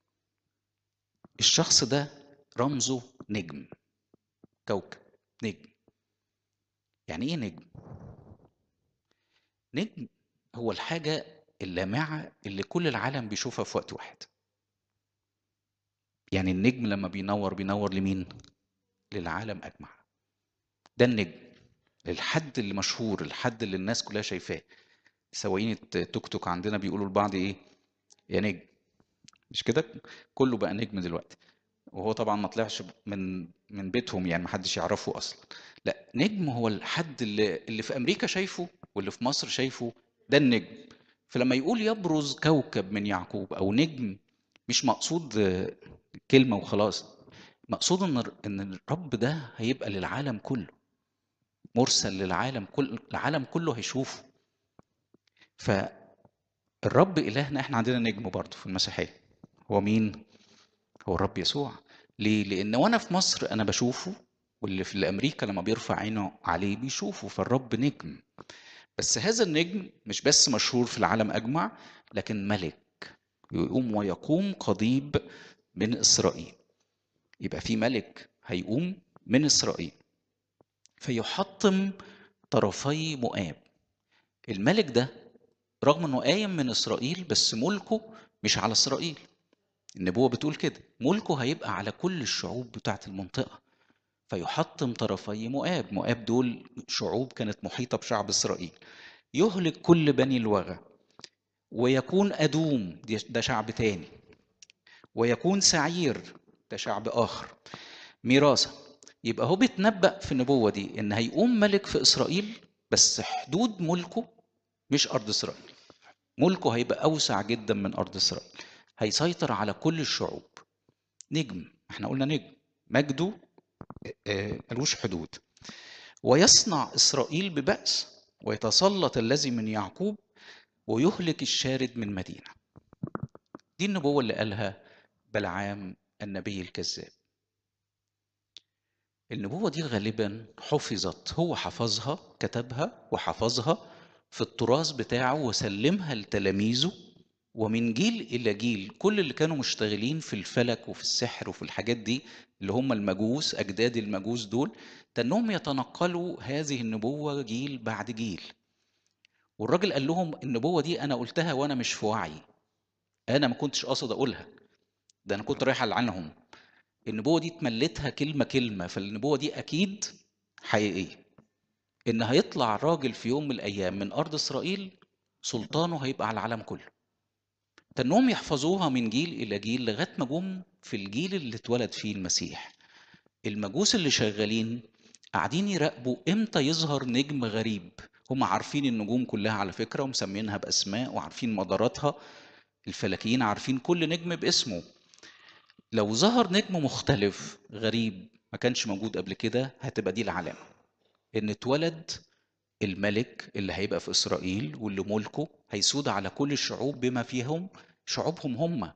الشخص ده رمزه نجم كوكب نجم يعني ايه نجم نجم هو الحاجة اللامعة اللي كل العالم بيشوفها في وقت واحد يعني النجم لما بينور بينور لمين للعالم أجمع ده النجم الحد اللي مشهور الحد اللي الناس كلها شايفاه سواقين التوك توك عندنا بيقولوا لبعض ايه يا نجم مش كده كله بقى نجم دلوقتي وهو طبعا ما طلعش من من بيتهم يعني ما حدش يعرفه اصلا لا نجم هو الحد اللي اللي في امريكا شايفه واللي في مصر شايفه ده النجم فلما يقول يبرز كوكب من يعقوب او نجم مش مقصود آه، كلمه وخلاص مقصود ان ان الرب ده هيبقى للعالم كله مرسل للعالم كل العالم كله هيشوفه فالرب الهنا احنا عندنا نجم برضه في المسيحيه هو مين هو الرب يسوع ليه لان وانا في مصر انا بشوفه واللي في امريكا لما بيرفع عينه عليه بيشوفه فالرب نجم بس هذا النجم مش بس مشهور في العالم اجمع لكن ملك يقوم ويقوم قضيب من اسرائيل يبقى في ملك هيقوم من اسرائيل فيحطم طرفي مؤاب الملك ده رغم انه قايم من اسرائيل بس ملكه مش على اسرائيل النبوة بتقول كده ملكه هيبقى على كل الشعوب بتاعت المنطقة فيحطم طرفي مؤاب مؤاب دول شعوب كانت محيطة بشعب إسرائيل يهلك كل بني الوغى ويكون أدوم دي- ده شعب تاني ويكون سعير ده شعب آخر ميراثا يبقى هو بيتنبأ في النبوة دي إن هيقوم ملك في إسرائيل بس حدود ملكه مش أرض إسرائيل ملكه هيبقى أوسع جدا من أرض إسرائيل هيسيطر على كل الشعوب نجم احنا قلنا نجم مجده آه، ملوش حدود ويصنع إسرائيل ببأس ويتسلط الذي من يعقوب ويهلك الشارد من مدينة دي النبوة اللي قالها بلعام النبي الكذاب النبوة دي غالبا حفظت هو حفظها كتبها وحفظها في التراث بتاعه وسلمها لتلاميذه ومن جيل إلى جيل كل اللي كانوا مشتغلين في الفلك وفي السحر وفي الحاجات دي اللي هم المجوس أجداد المجوس دول تنهم يتنقلوا هذه النبوة جيل بعد جيل والراجل قال لهم النبوة دي أنا قلتها وأنا مش في وعي أنا ما كنتش قاصد أقولها ده أنا كنت رايح ألعنهم النبوة دي اتملتها كلمة كلمة فالنبوة دي أكيد حقيقية إن هيطلع راجل في يوم من الأيام من أرض إسرائيل سلطانه هيبقى على العالم كله تنهم يحفظوها من جيل إلى جيل لغاية ما جم في الجيل اللي اتولد فيه المسيح المجوس اللي شغالين قاعدين يراقبوا امتى يظهر نجم غريب هم عارفين النجوم كلها على فكرة ومسمينها بأسماء وعارفين مداراتها الفلكيين عارفين كل نجم باسمه لو ظهر نجم مختلف غريب ما كانش موجود قبل كده هتبقى دي العلامة ان اتولد الملك اللي هيبقى في إسرائيل واللي ملكه هيسود على كل الشعوب بما فيهم شعوبهم هم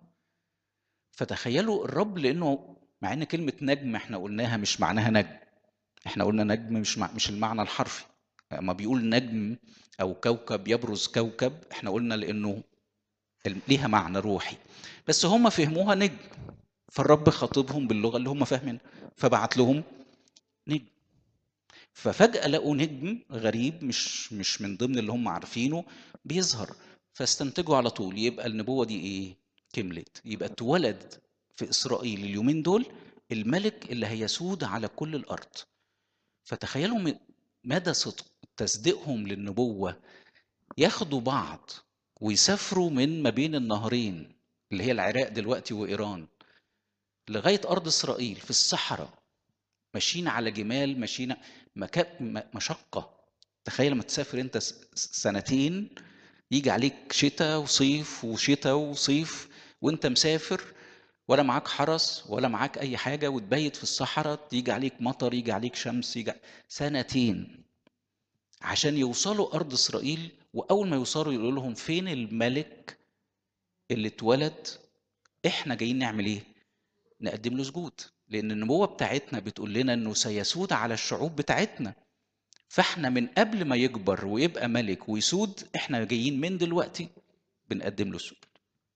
فتخيلوا الرب لأنه مع ان كلمة نجم احنا قلناها مش معناها نجم احنا قلنا نجم مش مع مش المعنى الحرفي ما بيقول نجم او كوكب يبرز كوكب احنا قلنا لانه ليها معنى روحي بس هم فهموها نجم فالرب خاطبهم باللغه اللي هم فاهمين فبعت لهم نجم ففجاه لقوا نجم غريب مش مش من ضمن اللي هم عارفينه بيظهر فاستنتجوا على طول يبقى النبوه دي ايه كملت يبقى اتولد في اسرائيل اليومين دول الملك اللي هيسود على كل الارض فتخيلوا مدى صدق تصديقهم للنبوه ياخدوا بعض ويسافروا من ما بين النهرين اللي هي العراق دلوقتي وايران لغايه ارض اسرائيل في الصحراء ماشيين على جمال ماشيين مكا... مشقه تخيل لما تسافر انت سنتين يجي عليك شتاء وصيف وشتاء وصيف وانت مسافر ولا معاك حرس ولا معاك اي حاجه وتبيت في الصحراء يجي عليك مطر يجي عليك شمس يجي سنتين عشان يوصلوا ارض اسرائيل واول ما يوصلوا يقولوا لهم فين الملك اللي اتولد احنا جايين نعمل ايه نقدم له سجود لان النبوه بتاعتنا بتقول لنا انه سيسود على الشعوب بتاعتنا فاحنا من قبل ما يكبر ويبقى ملك ويسود احنا جايين من دلوقتي بنقدم له سجود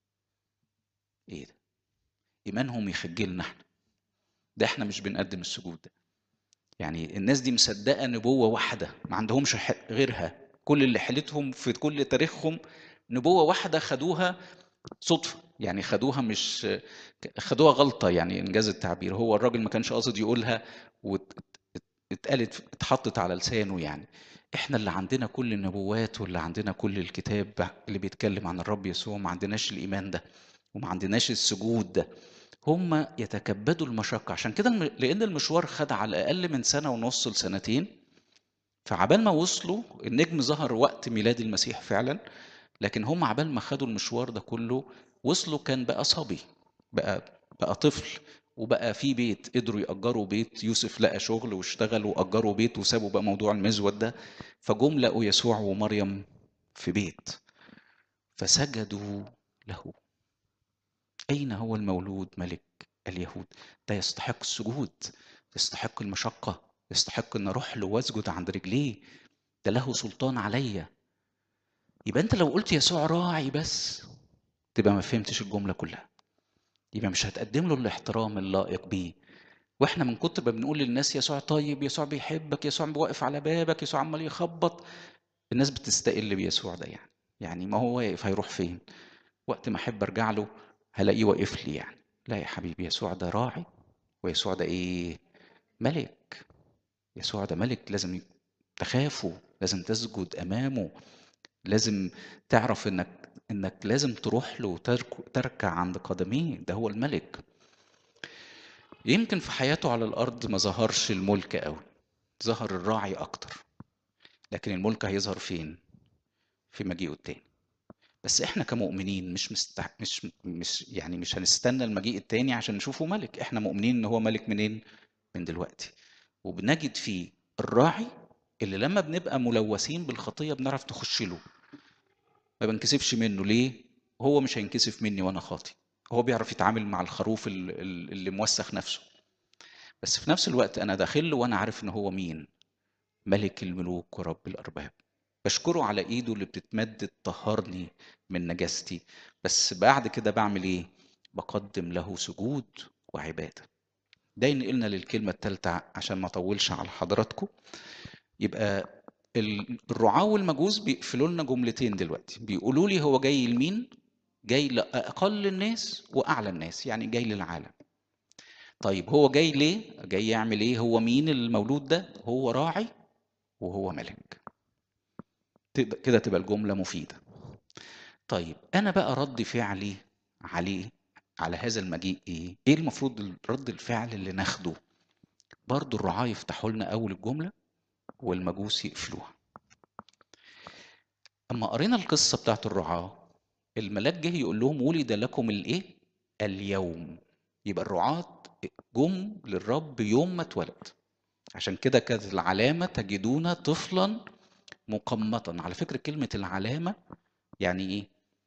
ايه ده ايمانهم يخجلنا احنا ده احنا مش بنقدم السجود ده يعني الناس دي مصدقه نبوه واحده ما عندهمش غيرها كل اللي حيلتهم في كل تاريخهم نبوه واحده خدوها صدفه يعني خدوها مش خدوها غلطه يعني انجاز التعبير هو الراجل ما كانش قاصد يقولها واتقالت اتحطت على لسانه يعني احنا اللي عندنا كل النبوات واللي عندنا كل الكتاب اللي بيتكلم عن الرب يسوع ما عندناش الايمان ده وما عندناش السجود ده هم يتكبدوا المشقة عشان كده لأن المشوار خد على الأقل من سنة ونص لسنتين فعبال ما وصلوا النجم ظهر وقت ميلاد المسيح فعلا لكن هم عبال ما خدوا المشوار ده كله وصلوا كان بقى صبي بقى بقى طفل وبقى في بيت قدروا يأجروا بيت يوسف لقى شغل واشتغل وأجروا بيت وسابوا بقى موضوع المزود ده فجم لقوا يسوع ومريم في بيت فسجدوا له أين هو المولود ملك اليهود ده يستحق السجود يستحق المشقة يستحق أن أروح له وأسجد عند رجليه ده له سلطان عليا يبقى أنت لو قلت يسوع راعي بس تبقى ما فهمتش الجملة كلها يبقى مش هتقدم له الاحترام اللائق بيه واحنا من كتر ما بنقول للناس يسوع طيب يسوع بيحبك يسوع واقف على بابك يسوع عمال يخبط الناس بتستقل بيسوع ده يعني يعني ما هو واقف هيروح فين وقت ما احب ارجع له هلاقيه واقف لي يعني لا يا حبيبي يسوع ده راعي ويسوع ده ايه ملك يسوع ده ملك لازم تخافه لازم تسجد امامه لازم تعرف انك انك لازم تروح له وتركع عند قدميه ده هو الملك يمكن في حياته على الارض ما ظهرش الملك قوي ظهر الراعي اكتر لكن الملك هيظهر فين في مجيئه التاني بس احنا كمؤمنين مش مستح... مش مش يعني مش هنستنى المجيء التاني عشان نشوفه ملك احنا مؤمنين ان هو ملك منين من دلوقتي وبنجد فيه الراعي اللي لما بنبقى ملوثين بالخطيه بنعرف نخش له ما بنكسفش منه ليه هو مش هينكسف مني وانا خاطي هو بيعرف يتعامل مع الخروف ال- ال- اللي موسخ نفسه بس في نفس الوقت انا داخل له وانا عارف ان هو مين ملك الملوك ورب الارباب بشكره على ايده اللي بتتمد تطهرني من نجاستي بس بعد كده بعمل ايه بقدم له سجود وعباده ده ينقلنا للكلمه الثالثه عشان ما اطولش على حضراتكم يبقى ال- الرعاة والمجوس بيقفلوا لنا جملتين دلوقتي بيقولوا لي هو جاي لمين جاي لأقل الناس وأعلى الناس يعني جاي للعالم طيب هو جاي ليه جاي يعمل ايه هو مين المولود ده هو راعي وهو ملك تبقى- كده تبقى الجملة مفيدة طيب أنا بقى رد فعلي عليه على هذا المجيء ايه ايه المفروض رد الفعل اللي ناخده برضو الرعاة يفتحوا لنا أول الجملة والمجوس يقفلوها أما قرينا القصة بتاعت الرعاة الملاك جه يقول لهم ولد لكم الإيه؟ اليوم يبقى الرعاة جم للرب يوم ما اتولد عشان كده كانت العلامة تجدون طفلا مقمطا على فكرة كلمة العلامة يعني إيه؟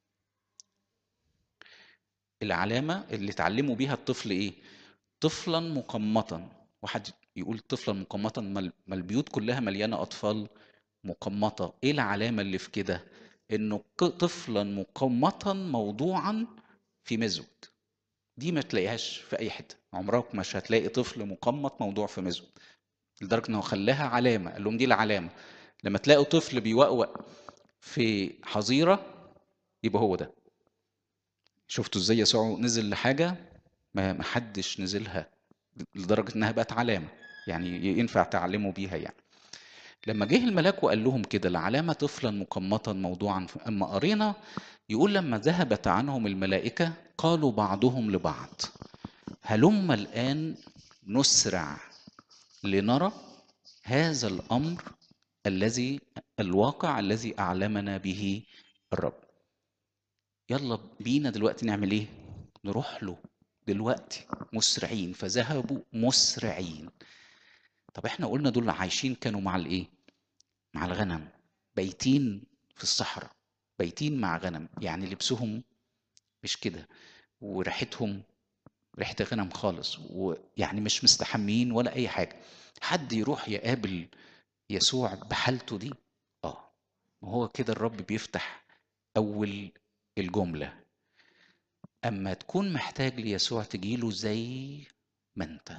العلامة اللي اتعلموا بيها الطفل إيه؟ طفلا مقمطا واحد يقول طفلا مقمطا ما ال- ما البيوت كلها مليانة أطفال مقمطة ايه العلامة اللي في كده انه ك- طفلا مقمطا موضوعا في مزود دي ما تلاقيهاش في اي حتة عمرك مش هتلاقي طفل مقمط موضوع في مزود لدرجة انه خلاها علامة قال لهم دي العلامة لما تلاقوا طفل بيوقوق في حظيرة يبقى هو ده شفتوا ازاي يسوع نزل لحاجة ما ما حدش نزلها لدرجة انها بقت علامة يعني ينفع تعلموا بيها يعني لما جه الملاك وقال لهم كده العلامة طفلا مقمطا موضوعا أما قرينا يقول لما ذهبت عنهم الملائكة قالوا بعضهم لبعض هلم الآن نسرع لنرى هذا الأمر الذي الواقع الذي أعلمنا به الرب يلا بينا دلوقتي نعمل ايه نروح له دلوقتي مسرعين فذهبوا مسرعين طب احنا قلنا دول عايشين كانوا مع الايه مع الغنم بايتين في الصحراء بايتين مع غنم يعني لبسهم مش كده وريحتهم ريحة غنم خالص ويعني مش مستحميين ولا أي حاجة حد يروح يقابل يسوع بحالته دي اه ما هو كده الرب بيفتح أول الجملة أما تكون محتاج ليسوع تجيله زي ما أنت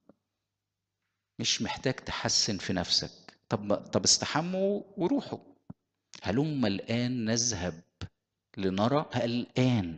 مش محتاج تحسن في نفسك طب طب استحموا وروحوا هلم الآن نذهب لنرى الآن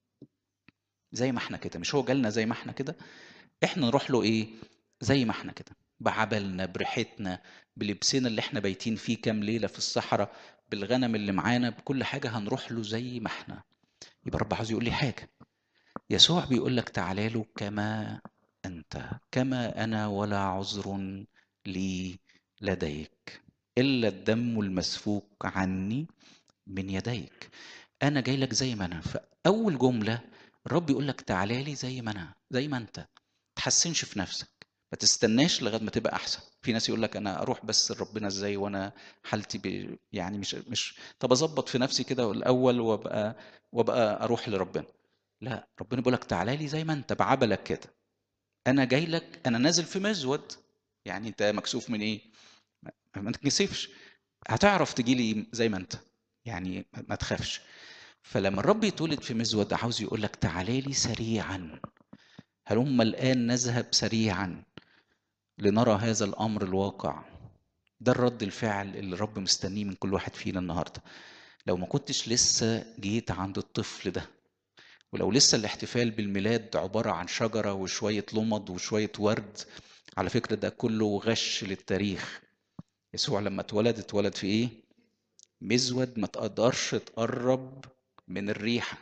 زي ما احنا كده مش هو جالنا زي ما احنا كده احنا نروح له ايه زي ما احنا كده بعبلنا بريحتنا بلبسنا اللي احنا بايتين فيه كام ليلة في الصحراء بالغنم اللي معانا بكل حاجة هنروح له زي ما احنا يبقى رب عاوز يقول لي حاجة يسوع بيقول لك تعالى له كما أنت كما أنا ولا عذر لي لديك إلا الدم المسفوك عني من يديك أنا جاي لك زي ما أنا فأول جملة الرب يقول لك تعالى لي زي ما أنا زي ما أنت تحسنش في نفسك ما تستناش لغايه ما تبقى احسن في ناس يقول لك انا اروح بس لربنا ازاي وانا حالتي ب... يعني مش مش طب اظبط في نفسي كده الاول وابقى وابقى اروح لربنا لا ربنا بيقول لك تعالى لي زي ما انت بعبلك كده انا جاي لك انا نازل في مزود يعني انت مكسوف من ايه ما ما تتكسفش هتعرف تجي لي زي ما انت يعني ما ما تخافش فلما الرب يتولد في مزود عاوز يقول لك تعالى لي سريعا هلم الآن نذهب سريعا لنرى هذا الأمر الواقع ده الرد الفعل اللي الرب مستنيه من كل واحد فينا النهارده لو ما كنتش لسه جيت عند الطفل ده ولو لسه الاحتفال بالميلاد عبارة عن شجرة وشوية لمض وشوية ورد على فكرة ده كله غش للتاريخ يسوع لما اتولد اتولد في ايه مزود ما تقدرش تقرب من الريحة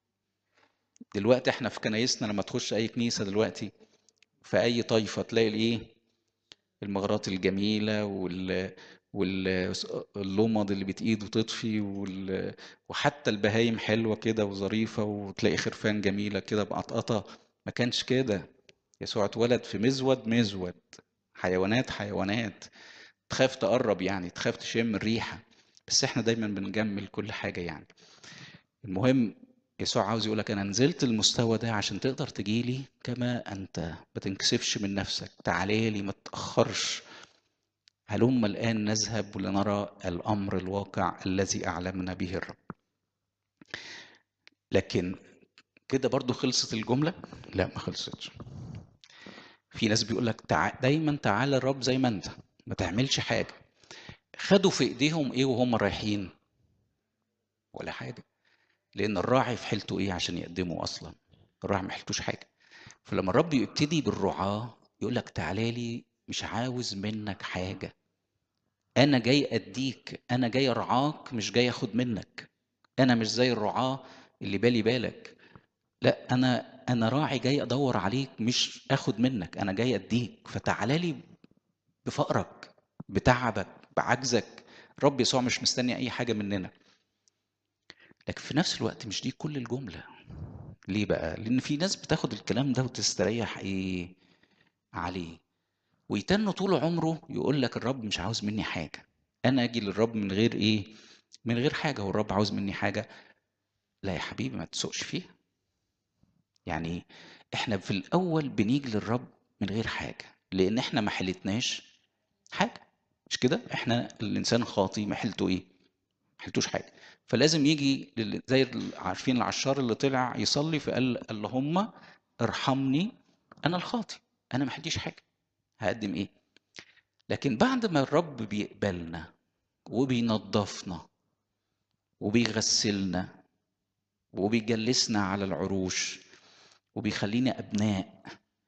دلوقتي احنا في كنايسنا لما تخش اي كنيسة دلوقتي في اي طائفة تلاقي الايه المغارات الجميلة وال واللمض اللي بتقيد وتطفي وال... وحتى البهايم حلوة كده وظريفة وتلاقي خرفان جميلة كده بقطقطة ما كانش كده يسوع اتولد في مزود مزود حيوانات حيوانات تخاف تقرب يعني تخاف تشم الريحة بس احنا دايما بنجمل كل حاجة يعني المهم يسوع عاوز يقولك انا نزلت المستوى ده عشان تقدر تجيلي كما انت ما تنكسفش من نفسك تعالى لي ما تاخرش هلم الان نذهب لنرى الامر الواقع الذي اعلمنا به الرب لكن كده برضو خلصت الجمله لا ما خلصتش في ناس بيقول لك تع... دايما تعالى الرب زي ما انت ما تعملش حاجه خدوا في ايديهم ايه وهم رايحين ولا حاجه لان الراعي في حيلته ايه عشان يقدمه اصلا الراعي ما حيلتوش حاجه فلما الرب يبتدي بالرعاه يقول لك تعالى لي مش عاوز منك حاجه انا جاي اديك انا جاي ارعاك مش جاي اخد منك انا مش زي الرعاه اللي بالي بالك لا انا انا راعي جاي ادور عليك مش اخد منك انا جاي اديك فتعالى لي بفقرك بتعبك بعجزك رب يسوع مش مستني اي حاجه مننا لكن في نفس الوقت مش دي كل الجمله ليه بقى لان في ناس بتاخد الكلام ده وتستريح ايه عليه ويتن طول عمره يقول لك الرب مش عاوز مني حاجه انا اجي للرب من غير ايه من غير حاجه والرب عاوز مني حاجه لا يا حبيبي ما تسوقش فيها يعني احنا في الاول بنيجي للرب من غير حاجه لان احنا ما حلتناش حاجه مش كده احنا الانسان خاطي ما حلته ايه ما حلتوش حاجه فلازم يجي زي عارفين العشار اللي طلع يصلي فقال اللهم ارحمني انا الخاطي انا ما حلتيش حاجه هقدم ايه لكن بعد ما الرب بيقبلنا وبينظفنا وبيغسلنا وبيجلسنا على العروش وبيخلينا أبناء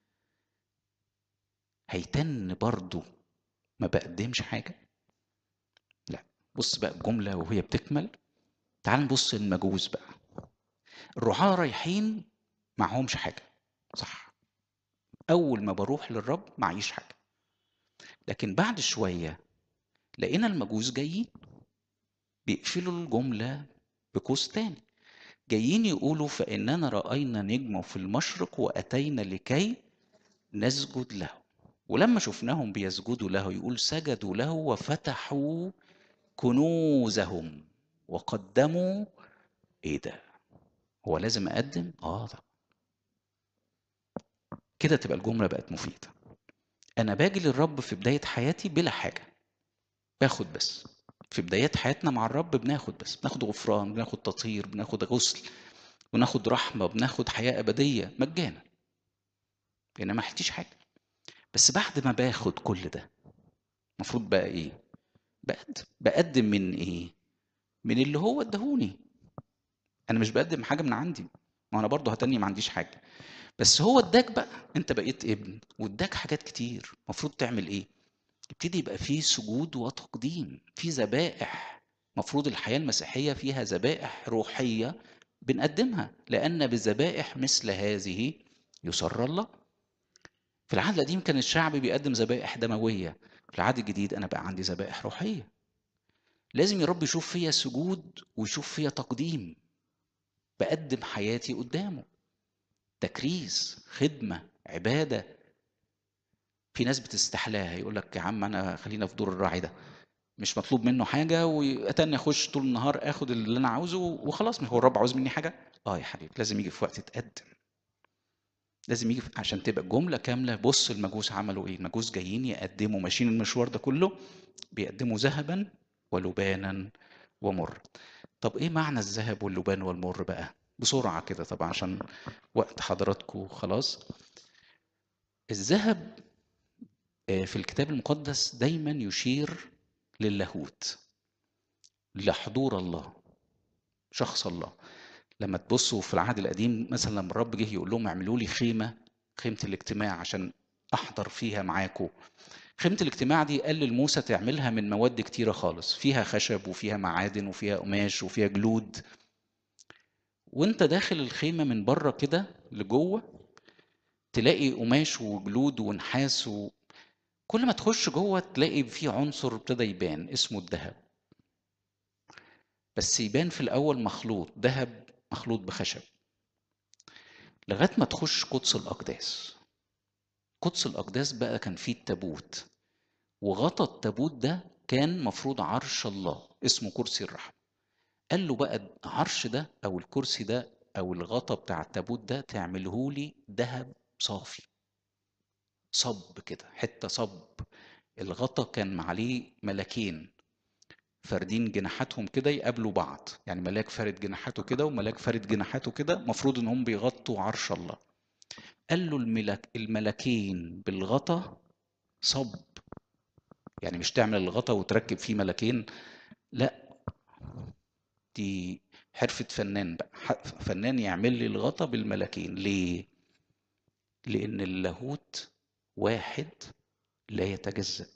هيتن برضو ما بقدمش حاجة لا بص بقى الجملة وهي بتكمل تعال نبص المجوز بقى الرعاة رايحين معهمش حاجة صح أول ما بروح للرب معيش حاجة لكن بعد شوية لقينا المجوز جايين بيقفلوا الجملة بقوس تاني جايين يقولوا فإننا رأينا نجمه في المشرق وأتينا لكي نسجد له ولما شفناهم بيسجدوا له يقول سجدوا له وفتحوا كنوزهم وقدموا ايه ده هو لازم اقدم اه طب كده تبقى الجمله بقت مفيده انا باجي للرب في بدايه حياتي بلا حاجه باخد بس في بدايات حياتنا مع الرب بناخد بس بناخد غفران بناخد تطهير بناخد غسل بناخد رحمه بناخد حياه ابديه مجانا لان ما حلتيش حاجه بس بعد ما باخد كل ده المفروض بقى ايه بقدم بقدم من ايه من اللي هو ادهوني انا مش بقدم حاجه من عندي ما انا برضه هتني ما عنديش حاجه بس هو اداك بقى انت بقيت ابن واداك حاجات كتير المفروض تعمل ايه يبتدي يبقى فيه سجود وتقديم في ذبائح مفروض الحياة المسيحية فيها ذبائح روحية بنقدمها لأن بذبائح مثل هذه يسر الله في العهد القديم كان الشعب بيقدم ذبائح دموية في العهد الجديد أنا بقى عندي ذبائح روحية لازم يا رب يشوف فيا سجود ويشوف فيا تقديم بقدم حياتي قدامه تكريس خدمة عبادة في ناس بتستحلاها يقول لك يا عم انا خلينا في دور الراعي ده مش مطلوب منه حاجه واتاني اخش طول النهار اخد اللي انا عاوزه وخلاص ما هو الرب عاوز مني حاجه اه يا حبيبي لازم يجي في وقت تقدم لازم يجي عشان تبقى الجمله كامله بص المجوس عملوا ايه المجوس جايين يقدموا ماشيين المشوار ده كله بيقدموا ذهبا ولبانا ومر طب ايه معنى الذهب واللبان والمر بقى بسرعه كده طبعا عشان وقت حضراتكم خلاص الذهب في الكتاب المقدس دايما يشير للاهوت لحضور الله شخص الله لما تبصوا في العهد القديم مثلا لما الرب جه يقول لهم اعملوا لي خيمه خيمه الاجتماع عشان احضر فيها معاكم خيمه الاجتماع دي قال لموسى تعملها من مواد كتيره خالص فيها خشب وفيها معادن وفيها قماش وفيها جلود وانت داخل الخيمه من بره كده لجوه تلاقي قماش وجلود ونحاس و... كل ما تخش جوه تلاقي في عنصر ابتدى يبان اسمه الذهب بس يبان في الاول مخلوط ذهب مخلوط بخشب لغايه ما تخش قدس الاقداس قدس الاقداس بقى كان فيه التابوت وغطى التابوت ده كان مفروض عرش الله اسمه كرسي الرحمه قال له بقى العرش ده او الكرسي ده او الغطا بتاع التابوت ده تعمله لي ذهب صافي صب كده حته صب الغطا كان عليه ملكين فاردين جناحاتهم كده يقابلوا بعض يعني ملاك فارد جناحاته كده وملاك فارد جناحاته كده المفروض ان هم بيغطوا عرش الله قال له الملك الملكين بالغطا صب يعني مش تعمل الغطا وتركب فيه ملكين لا دي حرفة فنان بقى فنان يعمل لي الغطا بالملكين ليه لأن اللاهوت واحد لا يتجزأ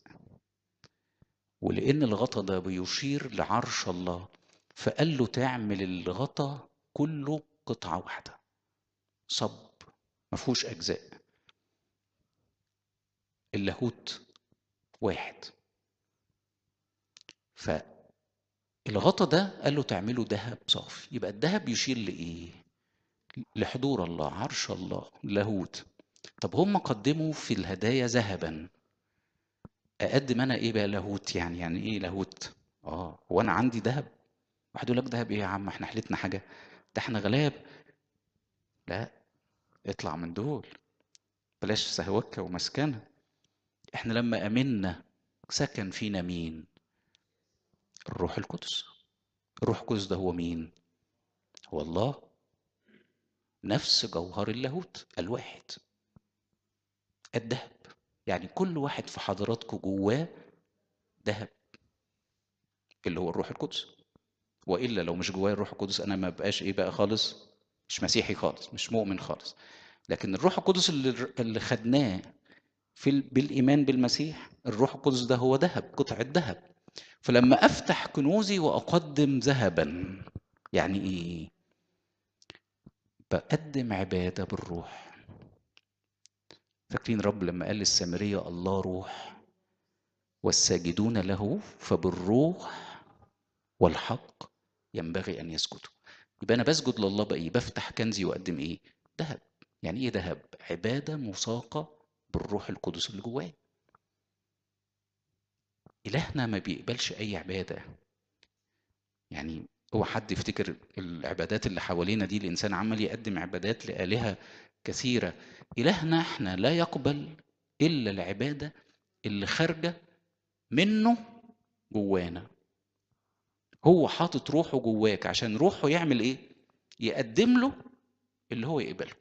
ولأن الغطا ده بيشير لعرش الله فقال له تعمل الغطا كله قطعة واحدة صب ما فيهوش أجزاء اللاهوت واحد فالغطا ده قال له تعمله ذهب صافي يبقى الذهب يشير لإيه؟ لحضور الله عرش الله لاهوت طب هم قدموا في الهدايا ذهبا اقدم انا ايه بقى لاهوت يعني يعني ايه لاهوت اه هو انا عندي ذهب واحد يقول لك ذهب ايه يا عم احنا حلتنا حاجه ده احنا غلاب لا اطلع من دول بلاش سهوكه ومسكنه احنا لما امنا سكن فينا مين الروح القدس الروح القدس ده هو مين هو الله نفس جوهر اللاهوت الواحد الذهب يعني كل واحد في حضراتكم جواه ذهب اللي هو الروح القدس والا لو مش جوايا الروح القدس انا ما بقاش ايه بقى خالص مش مسيحي خالص مش مؤمن خالص لكن الروح القدس اللي اللي خدناه في بالايمان بالمسيح الروح القدس ده هو ذهب قطعه ذهب فلما افتح كنوزي واقدم ذهبا يعني ايه بقدم عباده بالروح فاكرين رب لما قال للسامريه الله روح والساجدون له فبالروح والحق ينبغي ان يسجدوا يبقى انا بسجد لله بايه بفتح كنزي واقدم ايه ذهب يعني ايه ذهب عباده مساقه بالروح القدس اللي جواه إلهنا ما بيقبلش أي عبادة يعني هو حد يفتكر العبادات اللي حوالينا دي الإنسان عمال يقدم عبادات لآلهة كثيرة إلهنا إحنا لا يقبل إلا العبادة اللي خارجة منه جوانا هو حاطط روحه جواك عشان روحه يعمل إيه؟ يقدم له اللي هو يقبله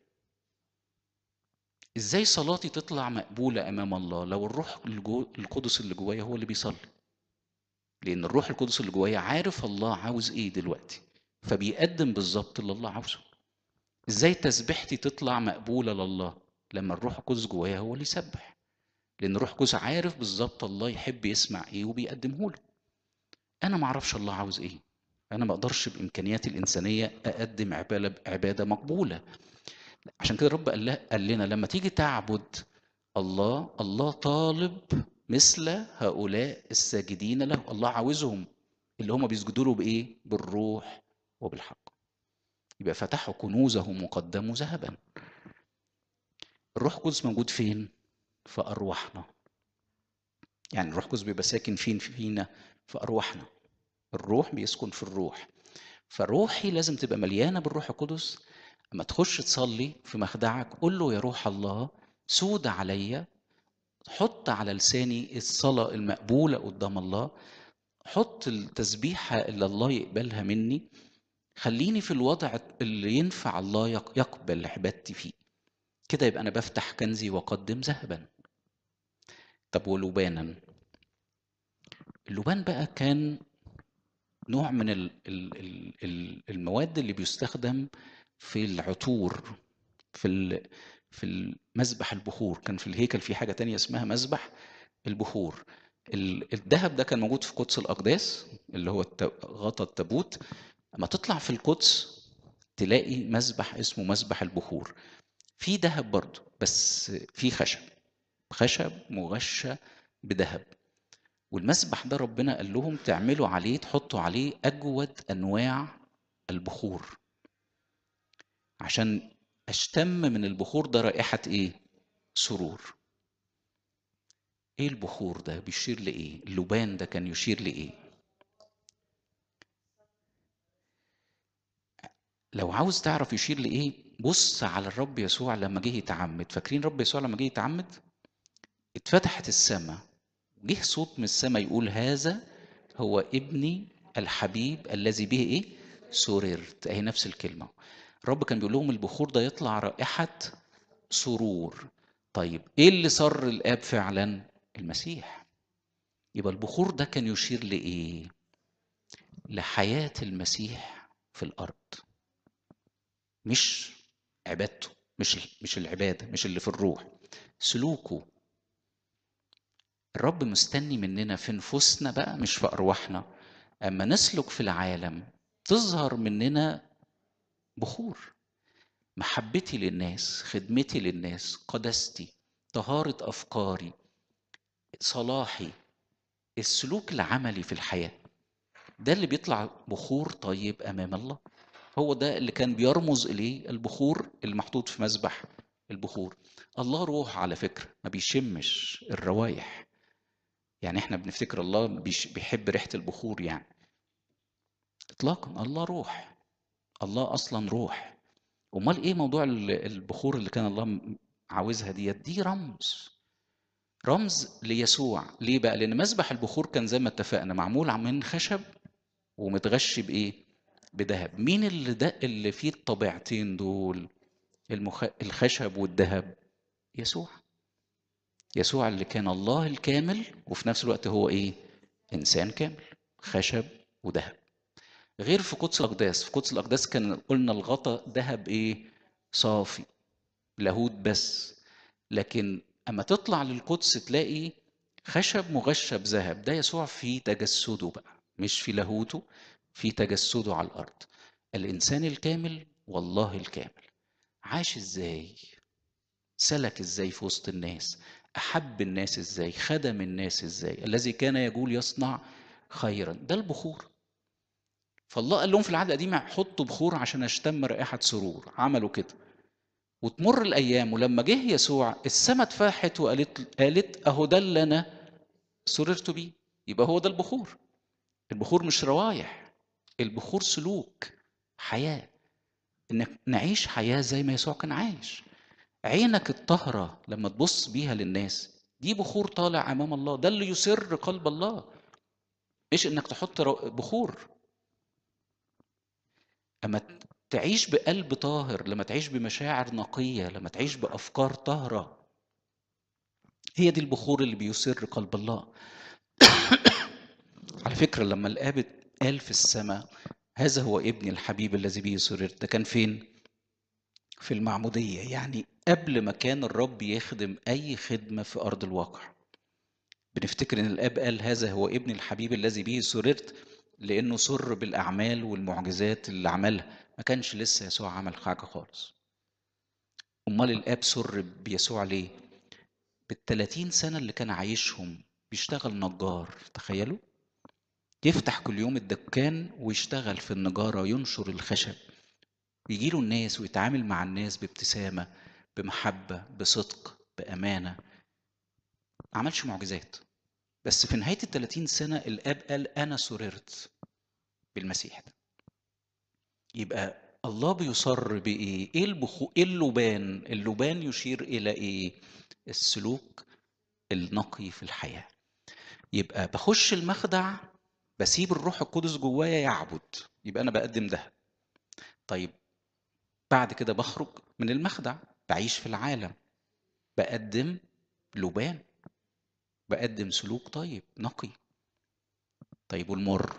ازاي صلاتي تطلع مقبولة امام الله لو الروح القدس اللي جوايا هو اللي بيصلي لان الروح القدس اللي جوايا عارف الله عاوز ايه دلوقتي فبيقدم بالظبط اللي الله عاوزه ازاي تسبيحتي تطلع مقبولة لله لما الروح القدس جوايا هو اللي يسبح لان الروح القدس عارف بالظبط الله يحب يسمع ايه وبيقدمه له انا ما اعرفش الله عاوز ايه انا ما اقدرش بامكانياتي الانسانيه اقدم عباده عباده مقبوله عشان كده الرب قال, قال لنا لما تيجي تعبد الله الله طالب مثل هؤلاء الساجدين له الله عاوزهم اللي هم بيسجدوا له بايه بالروح وبالحق يبقى فتحوا كنوزهم وقدموا ذهبا الروح القدس موجود فين في ارواحنا يعني الروح القدس بيبقى ساكن فين فينا في ارواحنا الروح بيسكن في الروح فروحي لازم تبقى مليانه بالروح القدس اما تخش تصلي في مخدعك قول له يا روح الله سود عليا حط على لساني الصلاة المقبولة قدام الله حط التسبيحة اللي الله يقبلها مني خليني في الوضع اللي ينفع الله يقبل عبادتي فيه كده يبقى أنا بفتح كنزي وأقدم ذهبا طب ولبانا اللبان بقى كان نوع من المواد اللي بيستخدم في العطور في في المذبح البخور كان في الهيكل في حاجه تانية اسمها مذبح البخور الذهب ده كان موجود في قدس الاقداس اللي هو غطا التابوت اما تطلع في القدس تلاقي مذبح اسمه مذبح البخور في ذهب برضه بس في خشب خشب مغشى بذهب والمسبح ده ربنا قال لهم تعملوا عليه تحطوا عليه اجود انواع البخور عشان اشتم من البخور ده رائحة ايه سرور ايه البخور ده بيشير لايه اللبان ده كان يشير لايه لو عاوز تعرف يشير لايه بص على الرب يسوع لما جه يتعمد فاكرين رب يسوع لما جه يتعمد اتفتحت السماء جه صوت من السماء يقول هذا هو ابني الحبيب الذي به ايه سررت اهي نفس الكلمه الرب كان بيقول لهم البخور ده يطلع رائحه سرور طيب ايه اللي سر الاب فعلا المسيح يبقى البخور ده كان يشير لايه لحياه المسيح في الارض مش عبادته مش مش العباده مش اللي في الروح سلوكه الرب مستني مننا في نفوسنا بقى مش في ارواحنا اما نسلك في العالم تظهر مننا بخور محبتي للناس خدمتي للناس قداستي طهاره افكاري صلاحي السلوك العملي في الحياه ده اللي بيطلع بخور طيب امام الله هو ده اللي كان بيرمز اليه البخور المحطوط في مسبح البخور الله روح على فكره ما بيشمش الروايح يعني احنا بنفتكر الله بيحب ريحه البخور يعني اطلاقا الله روح الله اصلا روح امال ايه موضوع البخور اللي كان الله عاوزها ديت دي رمز رمز ليسوع ليه بقى لان مسبح البخور كان زي ما اتفقنا معمول من خشب ومتغشي بايه بذهب مين اللي ده اللي فيه الطبيعتين دول المخ... الخشب والذهب يسوع يسوع اللي كان الله الكامل وفي نفس الوقت هو ايه انسان كامل خشب وذهب غير في قدس الاقداس في قدس الاقداس كان قلنا الغطا ذهب ايه صافي لاهوت بس لكن اما تطلع للقدس تلاقي خشب مغشى بذهب ده يسوع في تجسده بقى مش في لاهوته في تجسده على الارض الانسان الكامل والله الكامل عاش ازاي سلك ازاي في وسط الناس احب الناس ازاي خدم الناس ازاي الذي كان يقول يصنع خيرا ده البخور فالله قال لهم في العهد القديم حطوا بخور عشان اشتم رائحه سرور عملوا كده وتمر الايام ولما جه يسوع السماء اتفتحت وقالت قالت اهو ده اللي انا سررت بيه يبقى هو ده البخور البخور مش روايح البخور سلوك حياه انك نعيش حياه زي ما يسوع كان عايش عينك الطاهره لما تبص بيها للناس دي بخور طالع امام الله ده اللي يسر قلب الله مش انك تحط بخور اما تعيش بقلب طاهر لما تعيش بمشاعر نقيه لما تعيش بافكار طاهره هي دي البخور اللي بيسر قلب الله على فكره لما الاب قال في السماء هذا هو ابني الحبيب الذي به سررت ده كان فين في المعموديه يعني قبل ما كان الرب يخدم اي خدمه في ارض الواقع بنفتكر ان الاب قال هذا هو ابني الحبيب الذي به سررت لانه سر بالاعمال والمعجزات اللي عملها ما كانش لسه يسوع عمل حاجه خالص امال الاب سر بيسوع ليه بالتلاتين سنه اللي كان عايشهم بيشتغل نجار تخيلوا يفتح كل يوم الدكان ويشتغل في النجارة ينشر الخشب يجيله الناس ويتعامل مع الناس بابتسامة بمحبة بصدق بأمانة ما عملش معجزات بس في نهاية الثلاثين سنة الآب قال أنا سررت بالمسيح ده يبقى الله بيصر بإيه؟ إيه البخو إيه اللبان؟ اللبان يشير إلى إيه؟ السلوك النقي في الحياة يبقى بخش المخدع بسيب الروح القدس جوايا يعبد يبقى أنا بقدم ده طيب بعد كده بخرج من المخدع بعيش في العالم بقدم لبان بقدم سلوك طيب نقي طيب والمر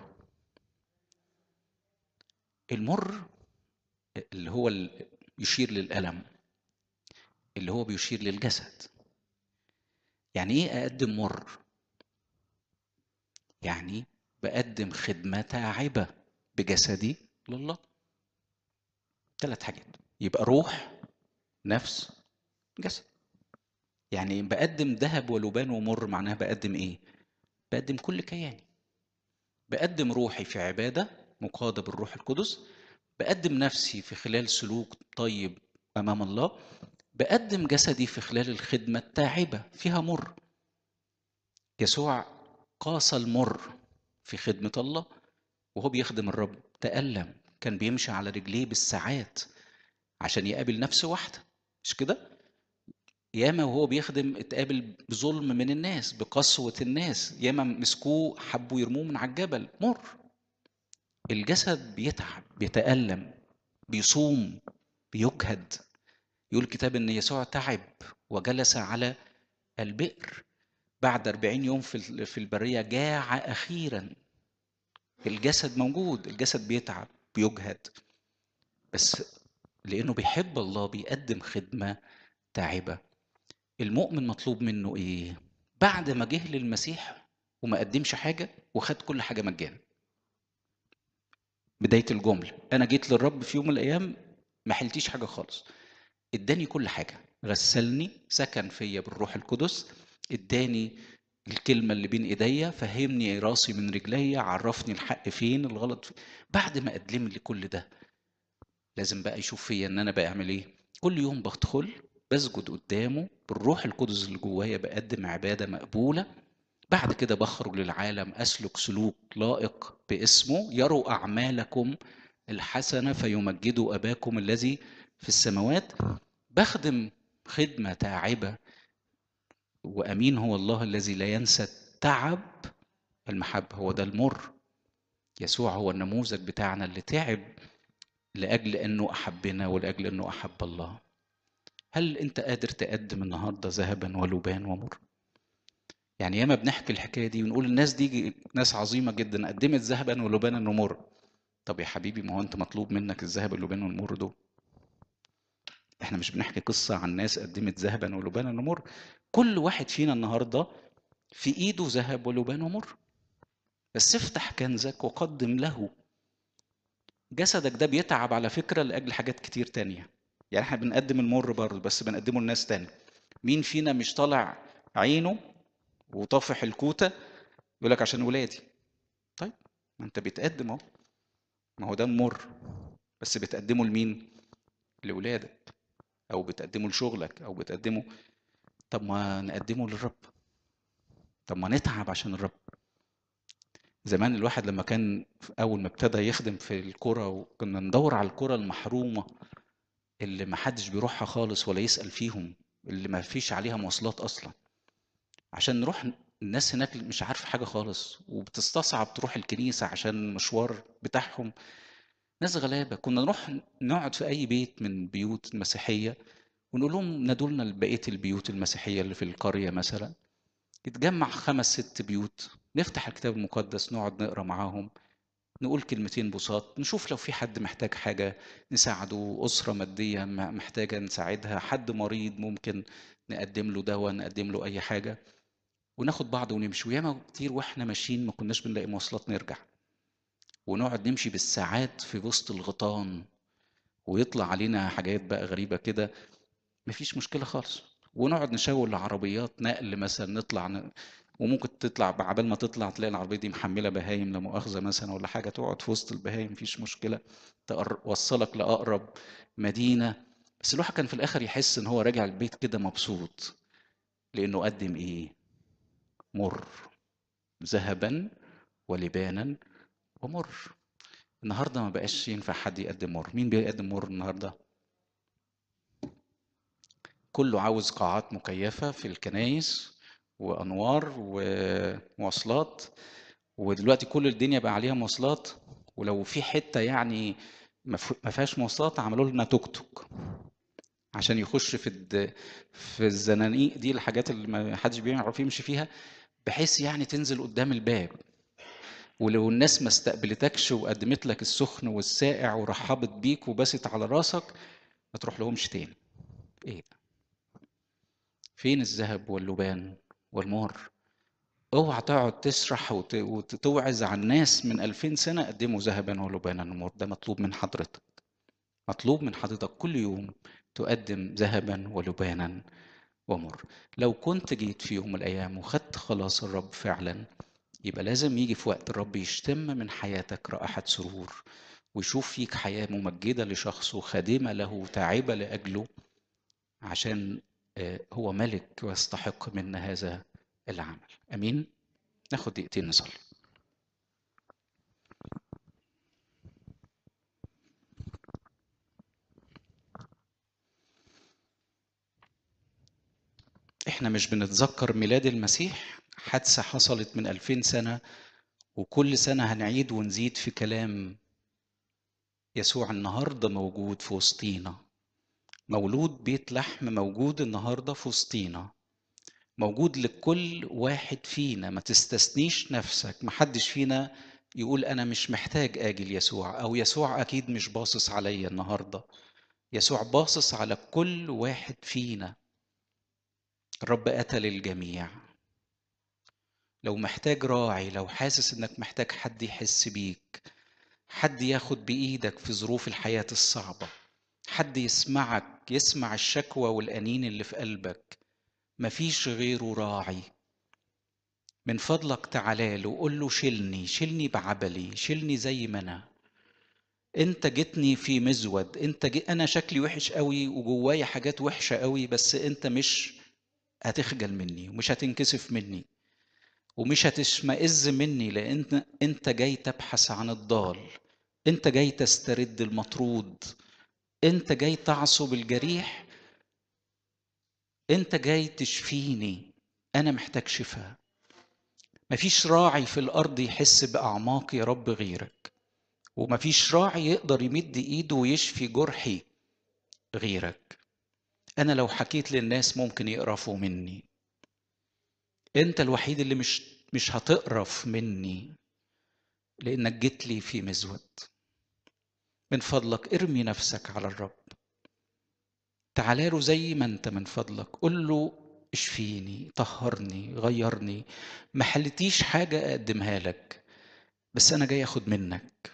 المر اللي هو يشير للألم اللي هو بيشير للجسد يعني ايه اقدم مر يعني بقدم خدمة تعبة بجسدي لله ثلاث حاجات يبقى روح نفس جسد يعني بقدم ذهب ولبان ومر معناها بقدم ايه بقدم كل كياني بقدم روحي في عبادة مقادة بالروح القدس بقدم نفسي في خلال سلوك طيب أمام الله بقدم جسدي في خلال الخدمة التاعبة فيها مر يسوع قاس المر في خدمة الله وهو بيخدم الرب تألم كان بيمشي على رجليه بالساعات عشان يقابل نفس واحدة مش كده؟ ياما وهو بيخدم اتقابل بظلم من الناس بقسوة الناس ياما مسكوه حبوا يرموه من على الجبل مر الجسد بيتعب بيتألم بيصوم بيجهد يقول الكتاب ان يسوع تعب وجلس على البئر بعد 40 يوم في في البريه جاع اخيرا الجسد موجود الجسد بيتعب بيجهد بس لانه بيحب الله بيقدم خدمه تعبه المؤمن مطلوب منه ايه بعد ما جه للمسيح وما قدمش حاجه وخد كل حاجه مجانا بدايه الجمله انا جيت للرب في يوم من الايام ما حلتيش حاجه خالص اداني كل حاجه غسلني سكن فيا بالروح القدس اداني الكلمة اللي بين ايديا فهمني راسي من رجليا عرفني الحق فين الغلط فين. بعد ما قدم لي كل ده لازم بقى يشوف فيا ان انا بعمل ايه كل يوم بدخل بسجد قدامه بالروح القدس اللي جوايا بقدم عبادة مقبولة بعد كده بخرج للعالم أسلك سلوك لائق باسمه يروا أعمالكم الحسنة فيمجدوا أباكم الذي في السماوات بخدم خدمة تعبة وأمين هو الله الذي لا ينسى التعب المحبة هو ده المر يسوع هو النموذج بتاعنا اللي تعب لأجل أنه أحبنا ولأجل أنه أحب الله هل أنت قادر تقدم النهاردة ذهبا ولبان ومر يعني ياما بنحكي الحكاية دي ونقول الناس دي ناس عظيمة جدا قدمت ذهبا ولبانا ومر طب يا حبيبي ما هو أنت مطلوب منك الذهب واللبان والمر دول احنا مش بنحكي قصة عن ناس قدمت ذهبا ولبانا ومر كل واحد فينا النهاردة في ايده ذهب ولبان ومر بس افتح كنزك وقدم له جسدك ده بيتعب على فكرة لأجل حاجات كتير تانية يعني احنا بنقدم المر برضه بس بنقدمه لناس تاني مين فينا مش طالع عينه وطافح الكوتة يقول لك عشان ولادي طيب ما انت بتقدم اهو ما هو ده المر بس بتقدمه لمين لولادك او بتقدمه لشغلك او بتقدمه طب ما نقدمه للرب طب ما نتعب عشان الرب زمان الواحد لما كان اول ما ابتدى يخدم في الكرة وكنا ندور على الكرة المحرومة اللي ما حدش بيروحها خالص ولا يسأل فيهم اللي ما فيش عليها مواصلات اصلا عشان نروح الناس هناك مش عارفه حاجه خالص وبتستصعب تروح الكنيسه عشان المشوار بتاعهم ناس غلابه كنا نروح نقعد في اي بيت من بيوت المسيحيه ونقول لهم نادوا لنا بقيه البيوت المسيحيه اللي في القريه مثلا يتجمع خمس ست بيوت نفتح الكتاب المقدس نقعد نقرا معاهم نقول كلمتين بساط نشوف لو في حد محتاج حاجة نساعده أسرة مادية محتاجة نساعدها حد مريض ممكن نقدم له دواء نقدم له أي حاجة وناخد بعض ونمشي وياما كتير واحنا ماشيين ما كناش بنلاقي مواصلات نرجع ونقعد نمشي بالساعات في وسط الغيطان ويطلع علينا حاجات بقى غريبة كده مفيش مشكلة خالص ونقعد نشاور لعربيات نقل مثلا نطلع ن... وممكن تطلع عبال ما تطلع تلاقي العربيه دي محمله بهايم لا مؤاخذه مثلا ولا حاجه تقعد في وسط البهايم مفيش مشكله توصلك لاقرب مدينه بس الواحد كان في الاخر يحس ان هو راجع البيت كده مبسوط لانه قدم ايه مر ذهبا ولبانا ومر النهارده ما بقاش ينفع حد يقدم مر مين بيقدم مر النهارده كله عاوز قاعات مكيفه في الكنايس وانوار ومواصلات ودلوقتي كل الدنيا بقى عليها مواصلات ولو في حته يعني ما فيهاش مواصلات عملوا لنا توك توك عشان يخش في الد... في الزنانيق دي الحاجات اللي ما حدش بيعرف يمشي فيها بحيث يعني تنزل قدام الباب ولو الناس ما استقبلتكش وقدمت لك السخن والساقع ورحبت بيك وبست على راسك ما تروح لهمش تاني ايه فين الذهب واللبان والمر اوعى تقعد تشرح وت... وتوعظ عن ناس من ألفين سنة قدموا ذهبا ولبانا ومر ده مطلوب من حضرتك مطلوب من حضرتك كل يوم تقدم ذهبا ولبانا ومر لو كنت جيت في يوم من الأيام وخدت خلاص الرب فعلا يبقى لازم يجي في وقت الرب يشتم من حياتك رائحة سرور ويشوف فيك حياة ممجدة لشخصه خادمة له تعبة لأجله عشان هو ملك ويستحق منا هذا العمل امين ناخد دقيقتين نصلي احنا مش بنتذكر ميلاد المسيح حادثة حصلت من ألفين سنة وكل سنة هنعيد ونزيد في كلام يسوع النهاردة موجود في وسطينا مولود بيت لحم موجود النهاردة في وسطينا موجود لكل واحد فينا ما تستثنيش نفسك محدش فينا يقول أنا مش محتاج آجي ليسوع أو يسوع أكيد مش باصص عليا النهاردة يسوع باصص على كل واحد فينا الرب أتى للجميع لو محتاج راعي لو حاسس انك محتاج حد يحس بيك حد ياخد بايدك في ظروف الحياه الصعبه حد يسمعك يسمع الشكوى والانين اللي في قلبك مفيش غيره راعي من فضلك تعالى له قول له شيلني شيلني بعبلي شيلني زي ما انا انت جيتني في مزود انت جي... انا شكلي وحش قوي وجوايا حاجات وحشه قوي بس انت مش هتخجل مني ومش هتنكسف مني ومش هتشمئز مني لان انت جاي تبحث عن الضال انت جاي تسترد المطرود انت جاي تعصب الجريح انت جاي تشفيني انا محتاج شفاء مفيش راعي في الارض يحس باعماق يا رب غيرك ومفيش راعي يقدر يمد ايده ويشفي جرحي غيرك انا لو حكيت للناس ممكن يقرفوا مني انت الوحيد اللي مش مش هتقرف مني لانك جيت لي في مزود من فضلك ارمي نفسك على الرب تعالى له زي ما انت من فضلك قل له اشفيني طهرني غيرني ما حلتيش حاجه اقدمها لك بس انا جاي اخد منك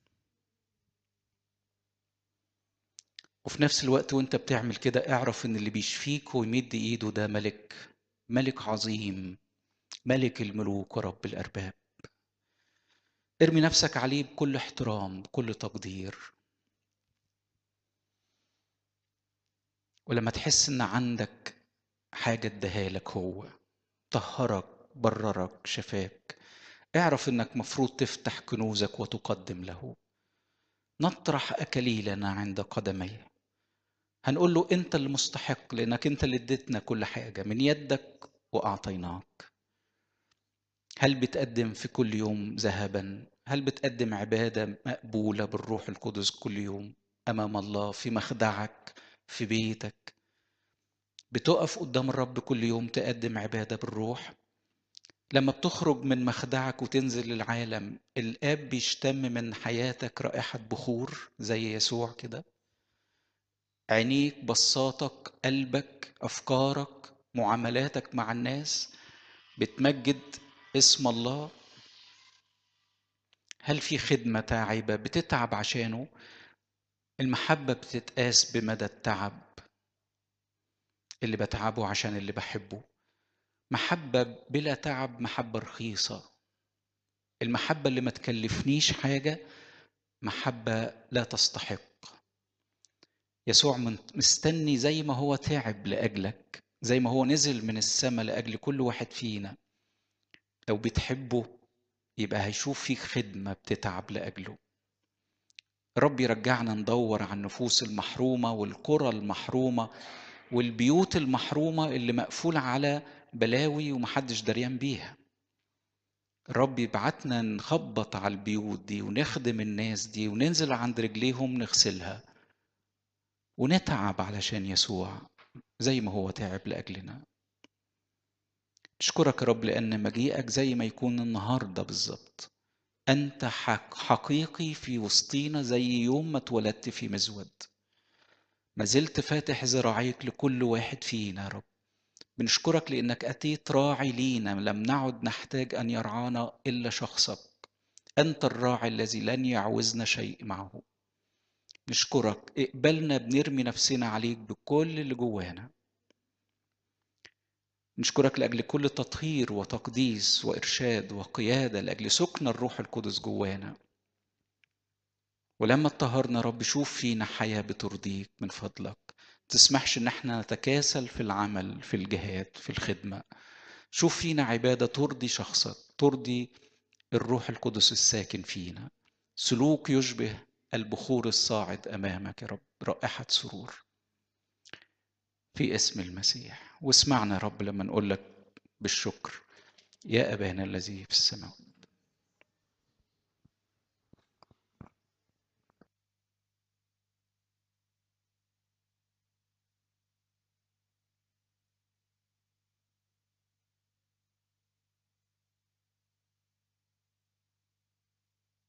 وفي نفس الوقت وانت بتعمل كده اعرف ان اللي بيشفيك ويمد ايده ده ملك ملك عظيم ملك الملوك ورب الارباب ارمي نفسك عليه بكل احترام بكل تقدير ولما تحس ان عندك حاجه اداها لك هو طهرك بررك شفاك اعرف انك مفروض تفتح كنوزك وتقدم له نطرح اكليلنا عند قدميه هنقول له انت اللي مستحق لانك انت اللي اديتنا كل حاجه من يدك واعطيناك هل بتقدم في كل يوم ذهبا هل بتقدم عباده مقبوله بالروح القدس كل يوم امام الله في مخدعك في بيتك بتقف قدام الرب كل يوم تقدم عباده بالروح لما بتخرج من مخدعك وتنزل للعالم الاب بيشتم من حياتك رائحه بخور زي يسوع كده عينيك بصاتك قلبك افكارك معاملاتك مع الناس بتمجد اسم الله هل في خدمه تعبه بتتعب عشانه المحبه بتتقاس بمدى التعب اللي بتعبه عشان اللي بحبه محبه بلا تعب محبه رخيصه المحبه اللي ما تكلفنيش حاجه محبه لا تستحق يسوع مستني زي ما هو تعب لاجلك زي ما هو نزل من السماء لاجل كل واحد فينا لو بتحبه يبقى هيشوف فيك خدمه بتتعب لاجله رب يرجعنا ندور على النفوس المحرومه والقرى المحرومه والبيوت المحرومه اللي مقفوله على بلاوي ومحدش دريان بيها الرب يبعتنا نخبط على البيوت دي ونخدم الناس دي وننزل عند رجليهم نغسلها ونتعب علشان يسوع زي ما هو تعب لأجلنا نشكرك يا رب لأن مجيئك زي ما يكون النهاردة بالظبط أنت حق حقيقي في وسطينا زي يوم ما اتولدت في مزود ما زلت فاتح ذراعيك لكل واحد فينا يا رب بنشكرك لأنك أتيت راعي لينا لم نعد نحتاج أن يرعانا إلا شخصك أنت الراعي الذي لن يعوزنا شيء معه نشكرك اقبلنا بنرمي نفسنا عليك بكل اللي جوانا نشكرك لأجل كل تطهير وتقديس وإرشاد وقيادة لأجل سكن الروح القدس جوانا ولما اتطهرنا رب شوف فينا حياة بترضيك من فضلك تسمحش ان احنا نتكاسل في العمل في الجهاد في الخدمة شوف فينا عبادة ترضي شخصك ترضي الروح القدس الساكن فينا سلوك يشبه البخور الصاعد امامك يا رب رائحه سرور في اسم المسيح واسمعنا يا رب لما نقول لك بالشكر يا أبانا الذي في السماء